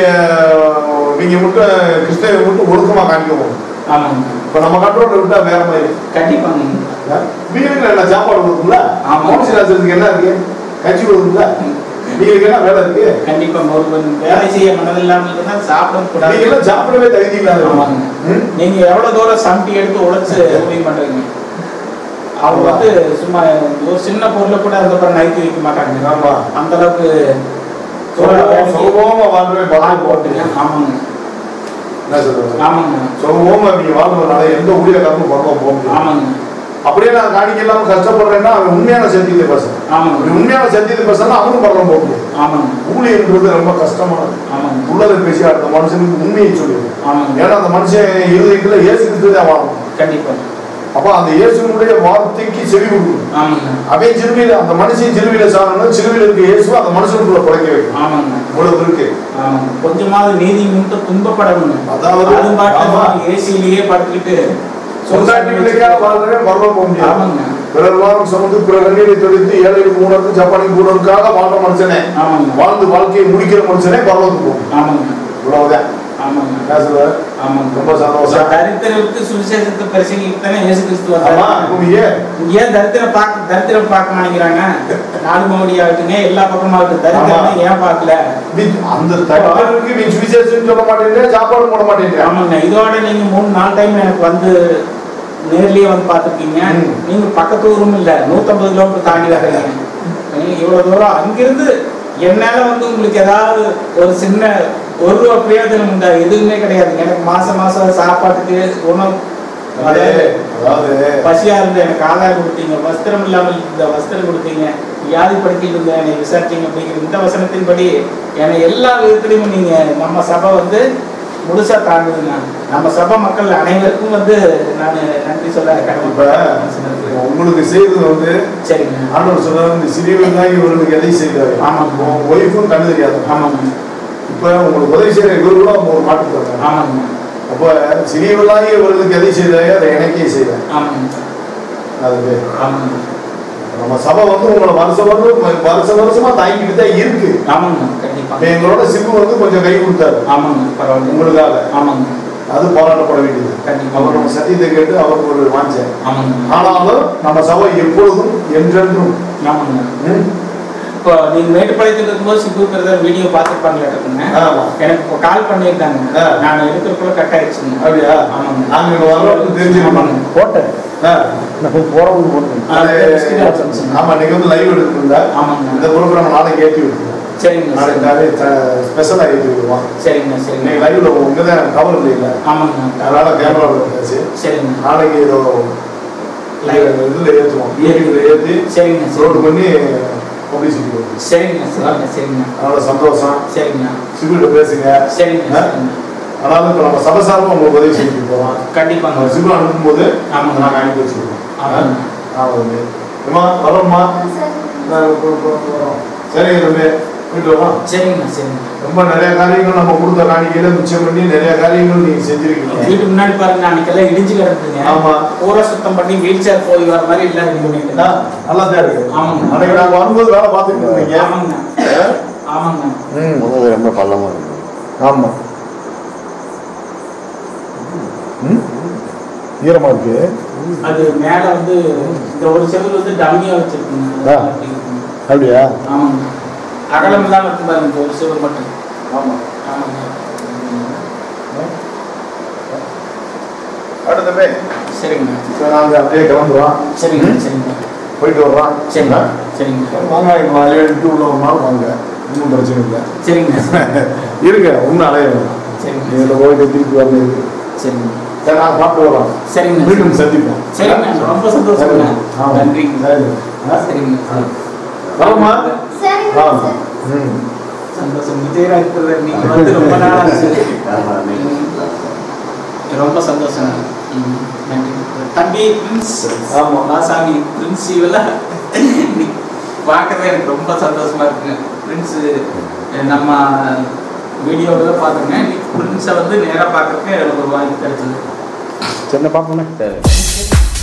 [SPEAKER 3] இவங்க மட்டும் கிறிஸ்தவ மட்டும் ஒழுக்கமா காமிக்கவும்
[SPEAKER 1] ஆமாங்க
[SPEAKER 3] இப்ப நம்ம கண்ட்ரோல் விட்டா வேற மாதிரி
[SPEAKER 1] கண்டிப்பாங்க
[SPEAKER 3] வீட்டுல என்ன சாப்பாடு கொடுக்கும்ல
[SPEAKER 1] ஆமா.
[SPEAKER 3] மோடிசி ராஜருக்கு என்ன இருக்கு கட்சி கொடுக்கும்ல நீங்களுக்கு என்ன வேலை இருக்கு
[SPEAKER 1] கண்டிப்பா ஒரு கொஞ்சம் வேலை செய்ய மனதில்லாம இருந்தா சாப்பிட
[SPEAKER 3] நீங்க
[SPEAKER 1] கூடாது
[SPEAKER 3] எல்லாம் சாப்பிடவே தகுதி இல்லாத
[SPEAKER 1] ஆமாங்க. நீங்க எவ்வளவு தூரம் சம்பி எடுத்து உழைச்சு உதவி பண்றீங்க அவங்க வந்து சும்மா ஒரு சின்ன பொருளை கூட அந்த பக்கம் நைத்து வைக்க மாட்டாங்க
[SPEAKER 3] ஆமா
[SPEAKER 1] அந்த அளவுக்கு தோழா வேலைக்கு
[SPEAKER 3] சுகமா வாழ்றவே
[SPEAKER 1] ஆள்
[SPEAKER 3] பாட்டு
[SPEAKER 1] போட்டுங்க ஆமாங்க
[SPEAKER 3] என்ன சொல்றது
[SPEAKER 1] ஆமாங்க
[SPEAKER 3] சுகமா நீங்க வாழ்றதுனால எந்த ஊழியக்காரனும் பக்கம் போக முடியும்
[SPEAKER 1] ஆமாங்க
[SPEAKER 3] அப்படியே நான் காணிக்க இல்லாம கஷ்டப்படுறேன்னா அவன் உண்மையான சத்தியத்தை பேசுறேன்
[SPEAKER 1] ஆமாங்க
[SPEAKER 3] அப்படி உண்மையான சத்தியத்தை பேசுறா அவனும் பக்கம் போக முடியும்
[SPEAKER 1] ஆமாங்க
[SPEAKER 3] ஊழியன்றது ரொம்ப கஷ்டமானது
[SPEAKER 1] ஆமாங்க
[SPEAKER 3] உள்ளதை பேசி அடுத்த மனுஷனுக்கு உண்மையை சொல்லிடு
[SPEAKER 1] ஆமாங்க
[SPEAKER 3] ஏன்னா அந்த மனுஷன் இருதயத்துல இயேசு கிறிஸ்து தான் வாழணும்
[SPEAKER 1] கண்டிப்பா
[SPEAKER 3] அப்ப அந்த இயேசுனுடைய வார்த்தைக்கு செவி கொடுக்கணும்
[SPEAKER 1] ஆமாங்க
[SPEAKER 3] அவன் சிறுவையில அந்த மனுஷன் சிறுவையில சாகணும் சிறுவையில இருக்க இயேசு அந்த மனுஷனுக்குள்ள குறைக்க வைக்கணும்
[SPEAKER 1] ஆமாங்க
[SPEAKER 3] இவ்வளவு இருக்கு
[SPEAKER 1] ஆமாங்க கொஞ்சமாவது நீதி மட்டும் துன்பப்படணும்
[SPEAKER 3] அதாவது,
[SPEAKER 1] அது
[SPEAKER 3] ஆமா.
[SPEAKER 1] பாட்டு ஏசிலேயே படுத்துக்கிட்டு
[SPEAKER 3] சொந்தாட்டிகளுக்காக வாழ்றவன் பரவ முடியாது
[SPEAKER 1] ஆமாங்க
[SPEAKER 3] பிறர் வாரம் சுமந்து பிற கண்ணீரை தொழித்து ஏழைகளுக்கு உணர்ந்து ஜப்பானிக்கு உணர்வுக்காக வாழ்ற மனுஷனே
[SPEAKER 1] ஆமாங்க
[SPEAKER 3] வாழ்ந்து வாழ்க்கையை முடிக்கிற மனுஷனே பரவத்துக்கு போகும்
[SPEAKER 1] ஆமாங்க
[SPEAKER 3] இவ்வளவுதான்
[SPEAKER 1] ஆமாங்க
[SPEAKER 3] என்ன சொல்ற
[SPEAKER 1] ஆமாங்க
[SPEAKER 3] ரொம்ப சந்தோஷம்
[SPEAKER 1] தரித்திரருக்கு சுவிசேஷத்தை பிரசங்கிக்கு தானே இயேசு கிறிஸ்து
[SPEAKER 3] ஆமா
[SPEAKER 1] வந்தாரு
[SPEAKER 3] பூமியே
[SPEAKER 1] ஏன் தரித்திரம் பார்க்க தரித்திரம் பார்க்க மாட்டேங்கிறாங்க நாலு மோடி ஆகட்டுங்க எல்லா பக்கமா இருக்கு தரித்திரம் ஏன் பார்க்கல
[SPEAKER 3] நீ அந்த தகவலுக்கு நீ சுவிசேஷம் சொல்ல மாட்டேங்கிற சாப்பாடு போட மாட்டேங்கிற
[SPEAKER 1] ஆமாங்க இதோட நீங்க மூணு நாலு டைம் எனக்கு வந்து நேர்லயே வந்து பார்த்துருக்கீங்க
[SPEAKER 3] ம்.
[SPEAKER 1] நீங்க பக்கத்து ஊரும் இல்ல நூத்தம்பது கிலோமீட்டர் தாண்டி வர்றீங்க நீங்க இவ்வளவு தூரம் அங்கிருந்து என்னால வந்து உங்களுக்கு ஏதாவது ஒரு சின்ன ஒரு ரூபா பிரயோஜனம் உண்டா எதுவுமே கிடையாது எனக்கு மாசம் மாசம் சாப்பாட்டுக்கு உணவு
[SPEAKER 3] அதாவது அதாவது
[SPEAKER 1] பசியா இருந்த எனக்கு ஆதாரம் கொடுத்தீங்க வஸ்திரம் இல்லாமல் இந்த வஸ்திரம் கொடுத்தீங்க வியாதி படுத்திட்டு இருந்த என்னை விசாரிச்சீங்க அப்படிங்கிற இந்த வசனத்தின்படி என்னை எல்லா விதத்திலையும் நீங்க நம்ம சபை வந்து முழுசா தாங்குதுங்க நம்ம சபை மக்கள் அனைவருக்கும் வந்து நான் நன்றி சொல்ல
[SPEAKER 3] இப்ப
[SPEAKER 1] கடமைப்பட்டேன்
[SPEAKER 3] உங்களுக்கு செய்யறது வந்து
[SPEAKER 1] சரிங்க
[SPEAKER 3] ஆண்டவர் சொன்னார் இந்த சிறியவர்களாகி இவர்களுக்கு எதை செய்தாரு
[SPEAKER 1] ஆமாங்க.
[SPEAKER 3] உன் ஒய்ஃபும் கண்ணு தெரியாது
[SPEAKER 1] ஆமாங்க
[SPEAKER 3] இப்ப உங்களுக்கு உதவி செய்யற இவர் கூட அவங்க ஒரு மாட்டு தர்றாங்க
[SPEAKER 1] ஆமாங்க
[SPEAKER 3] அப்ப சிறியவர்களாகி இவர்களுக்கு எதை செய்தாரு அதை எனக்கே செய்தார்
[SPEAKER 1] ஆமாங்க
[SPEAKER 3] அது பேர்.
[SPEAKER 1] ஆமாங்க
[SPEAKER 3] நம்ம சபை வந்து உங்களை வருஷ வருடம் வருஷ வருஷமா தாங்கிட்டு தான் இருக்கு
[SPEAKER 1] ஆமாங்க கண்டிப்பா
[SPEAKER 3] இப்ப எங்களோட சிம்பு வந்து கொஞ்சம் கை கொடுத்தாரு
[SPEAKER 1] ஆமாங்க பரவாயில்ல
[SPEAKER 3] உங்களுக்காக
[SPEAKER 1] ஆமாங்க
[SPEAKER 3] அது பாராட்டப்பட வேண்டியது
[SPEAKER 1] கண்டிப்பா.
[SPEAKER 3] அவர் நம்ம சத்தியத்தை கேட்டு அவருக்கு ஒரு வாஞ்சேன்
[SPEAKER 1] ஆமாங்க
[SPEAKER 3] ஆனாலும் நம்ம சபை எப்பொழுதும் என்றென்றும்
[SPEAKER 1] ஆமாங்க
[SPEAKER 3] ம்,
[SPEAKER 1] இப்போ நீங்க மேட்டுப்பாளையத்துல இருக்கும்போது சிப்பு பிரதர் வீடியோ பார்த்துருப்பாங்களே இருக்குங்க
[SPEAKER 3] ஆமா.
[SPEAKER 1] எனக்கு இப்போ கால் பண்ணியிருந்தாங்க
[SPEAKER 3] ஆ.
[SPEAKER 1] நான் இருக்கிறக்குள்ள கட் ஆயிடுச்சுங்க
[SPEAKER 3] அப்படியா
[SPEAKER 1] ஆமாங்க.
[SPEAKER 3] நாங்க இங்க வர்றோம்னு தெரிஞ்சுக்கணும்
[SPEAKER 1] ஆமாங்க.
[SPEAKER 2] போட்டேன்
[SPEAKER 3] ஆ,
[SPEAKER 2] நம்ம போகிறவங்க போட்டேன்
[SPEAKER 3] அது
[SPEAKER 1] அது
[SPEAKER 3] ஆமா நீங்க வந்து லைவ் எடுத்துருந்தா
[SPEAKER 1] ஆமாங்க.
[SPEAKER 3] இந்த ப்ரோக்ராம் நாளைக்கு ஏற்றி விட்டுருவோம்
[SPEAKER 1] சரிங்க சரிங்க
[SPEAKER 3] நாளைக்கு ஸ்பெஷலாக ஏற்றி விடுவோம்
[SPEAKER 1] சரிங்க சரிங்க
[SPEAKER 3] இன்னைக்கு லைவ்ல உங்க தான் கவர் இல்லைங்களா
[SPEAKER 1] ஆமாங்க
[SPEAKER 3] அதனால கேமராவில் இருக்காச்சு
[SPEAKER 1] சரிங்க
[SPEAKER 3] நாளைக்கு ஏதோ
[SPEAKER 1] Live.
[SPEAKER 3] இதுல ஏற்றுவோம் யூடியூப்ல ஏற்றி
[SPEAKER 1] சரிங்க
[SPEAKER 3] ரோடு
[SPEAKER 1] சரிங்க
[SPEAKER 3] பண்ணி பப்ளிசிட்டி பண்ணுவோம்
[SPEAKER 1] சரிங்க சரிங்க சரிங்க
[SPEAKER 3] அதனால சந்தோஷம்
[SPEAKER 1] சரிங்க
[SPEAKER 3] சிபிட்ட பேசுங்க
[SPEAKER 1] சரிங்க
[SPEAKER 3] ஆ?
[SPEAKER 1] சரிங்க
[SPEAKER 3] அதனால இப்போ நம்ம சபை சார்பா உங்களுக்கு உதவி செஞ்சுட்டு போகிறோம்
[SPEAKER 1] கண்டிப்பாங்க
[SPEAKER 3] நம்ம சிபில் அனுப்பும்போது
[SPEAKER 1] ஆமாங்க.
[SPEAKER 3] நாங்கள் அனுப்பி வச்சுருக்கோம்
[SPEAKER 1] ஆமாங்க.
[SPEAKER 3] ஆமாங்க அம்மா வரோம்மா
[SPEAKER 4] சரி
[SPEAKER 3] நாங்கள் போ- போ- வரோம் சரி தம்பி போயிட்டு வரோம்
[SPEAKER 1] சரிங்க சரிங்க
[SPEAKER 3] ரொம்ப நிறைய காரியங்கள் நம்ம கொடுத்த காணிக்கையில மிச்சம் பண்ணி நிறைய காரியங்கள் நீங்க செஞ்சிருக்கீங்க
[SPEAKER 1] வீட்டு முன்னாடி பாருங்க அன்னைக்கெல்லாம் இடிஞ்சு கிடக்குதுங்க
[SPEAKER 3] ஆமா.
[SPEAKER 1] பூரா சுத்தம் பண்ணி வீல் சேர் போய் வர மாதிரி எல்லாம் இது பண்ணிட்டு
[SPEAKER 3] ஆ, நல்லா தான் இருக்கு
[SPEAKER 1] ஆமாங்க.
[SPEAKER 3] அன்னைக்கு நாங்க வரும்போது வேலை பார்த்துட்டு இருந்தீங்க
[SPEAKER 1] ஆமாங்க ஆமாங்க
[SPEAKER 3] ம்.
[SPEAKER 5] முதல்ல ரொம்ப பள்ளமா இருக்கும்
[SPEAKER 3] ஆமா ம்? ஈரமா இருக்கு
[SPEAKER 1] அது மேல வந்து இந்த ஒரு செவில் வந்து டம்மியா வச்சிருக்குங்க
[SPEAKER 3] ஆ. அப்படியா
[SPEAKER 1] ஆமாங்க அகலம் இல்லாம இருக்கு பாருங்க இந்த ஒரு செவில் மட்டும்
[SPEAKER 3] ஆமா
[SPEAKER 1] ஆமாங்க
[SPEAKER 3] அடுத்தமே
[SPEAKER 1] சரிங்க
[SPEAKER 3] இப்போ நாங்க அப்படியே கிளம்புறோம்
[SPEAKER 1] சரிங்க சரிங்க
[SPEAKER 3] போயிட்டு வர்றோம்
[SPEAKER 1] சரிங்க சரிங்க
[SPEAKER 3] வாங்க இப்போ அலையிட்டு உள்ள ஒரு நாள் வாங்க ஒன்றும் பிரச்சனை இல்லை
[SPEAKER 1] சரிங்க
[SPEAKER 3] இருங்க ஒன்றும் அலைய வேண்டாம்
[SPEAKER 1] சரிங்க
[SPEAKER 3] நீங்கள் போயிட்டு திருப்பி வரணும் இருக்கு
[SPEAKER 1] சரிங்க
[SPEAKER 3] சரி நான் பார்த்து வரோம்
[SPEAKER 1] சரிங்க
[SPEAKER 3] மீண்டும் சந்திப்போம்
[SPEAKER 1] சரிங்க ரொம்ப சந்தோஷங்க
[SPEAKER 3] ஆமா.
[SPEAKER 1] நன்றிங்க
[SPEAKER 3] சரி. ஆ?
[SPEAKER 1] சரிங்க
[SPEAKER 3] வரோம்மா
[SPEAKER 4] சரிங்க
[SPEAKER 3] ஆ
[SPEAKER 4] சார்
[SPEAKER 3] ம்
[SPEAKER 1] சந்தோஷம் விஜயராஜ் பிரதர் நீங்க வந்து ரொம்ப நாள் ஆச்சு
[SPEAKER 5] ஆமா, நீங்க-
[SPEAKER 1] ம். ரொம்ப சந்தோஷம் ம். நன்றி தம்பி பிரின்ஸ்
[SPEAKER 3] ஆமா.
[SPEAKER 1] மாசாமி பிரின்ஸ் இவெல்லாம் இன்னைக்கு பார்க்கவே எனக்கு ரொம்ப சந்தோஷமா இருக்குங்க பிரின்ஸ் நம்ம வீடியோவில் தான் பார்த்துருங்க இன்னைக்கு பிரின்ஸை வந்து நேராக பார்க்கறதுக்கு எனக்கு ஒரு வாய்ப்பு கிடைச்சது
[SPEAKER 2] சின்ன பார்ப்போமே
[SPEAKER 5] சரி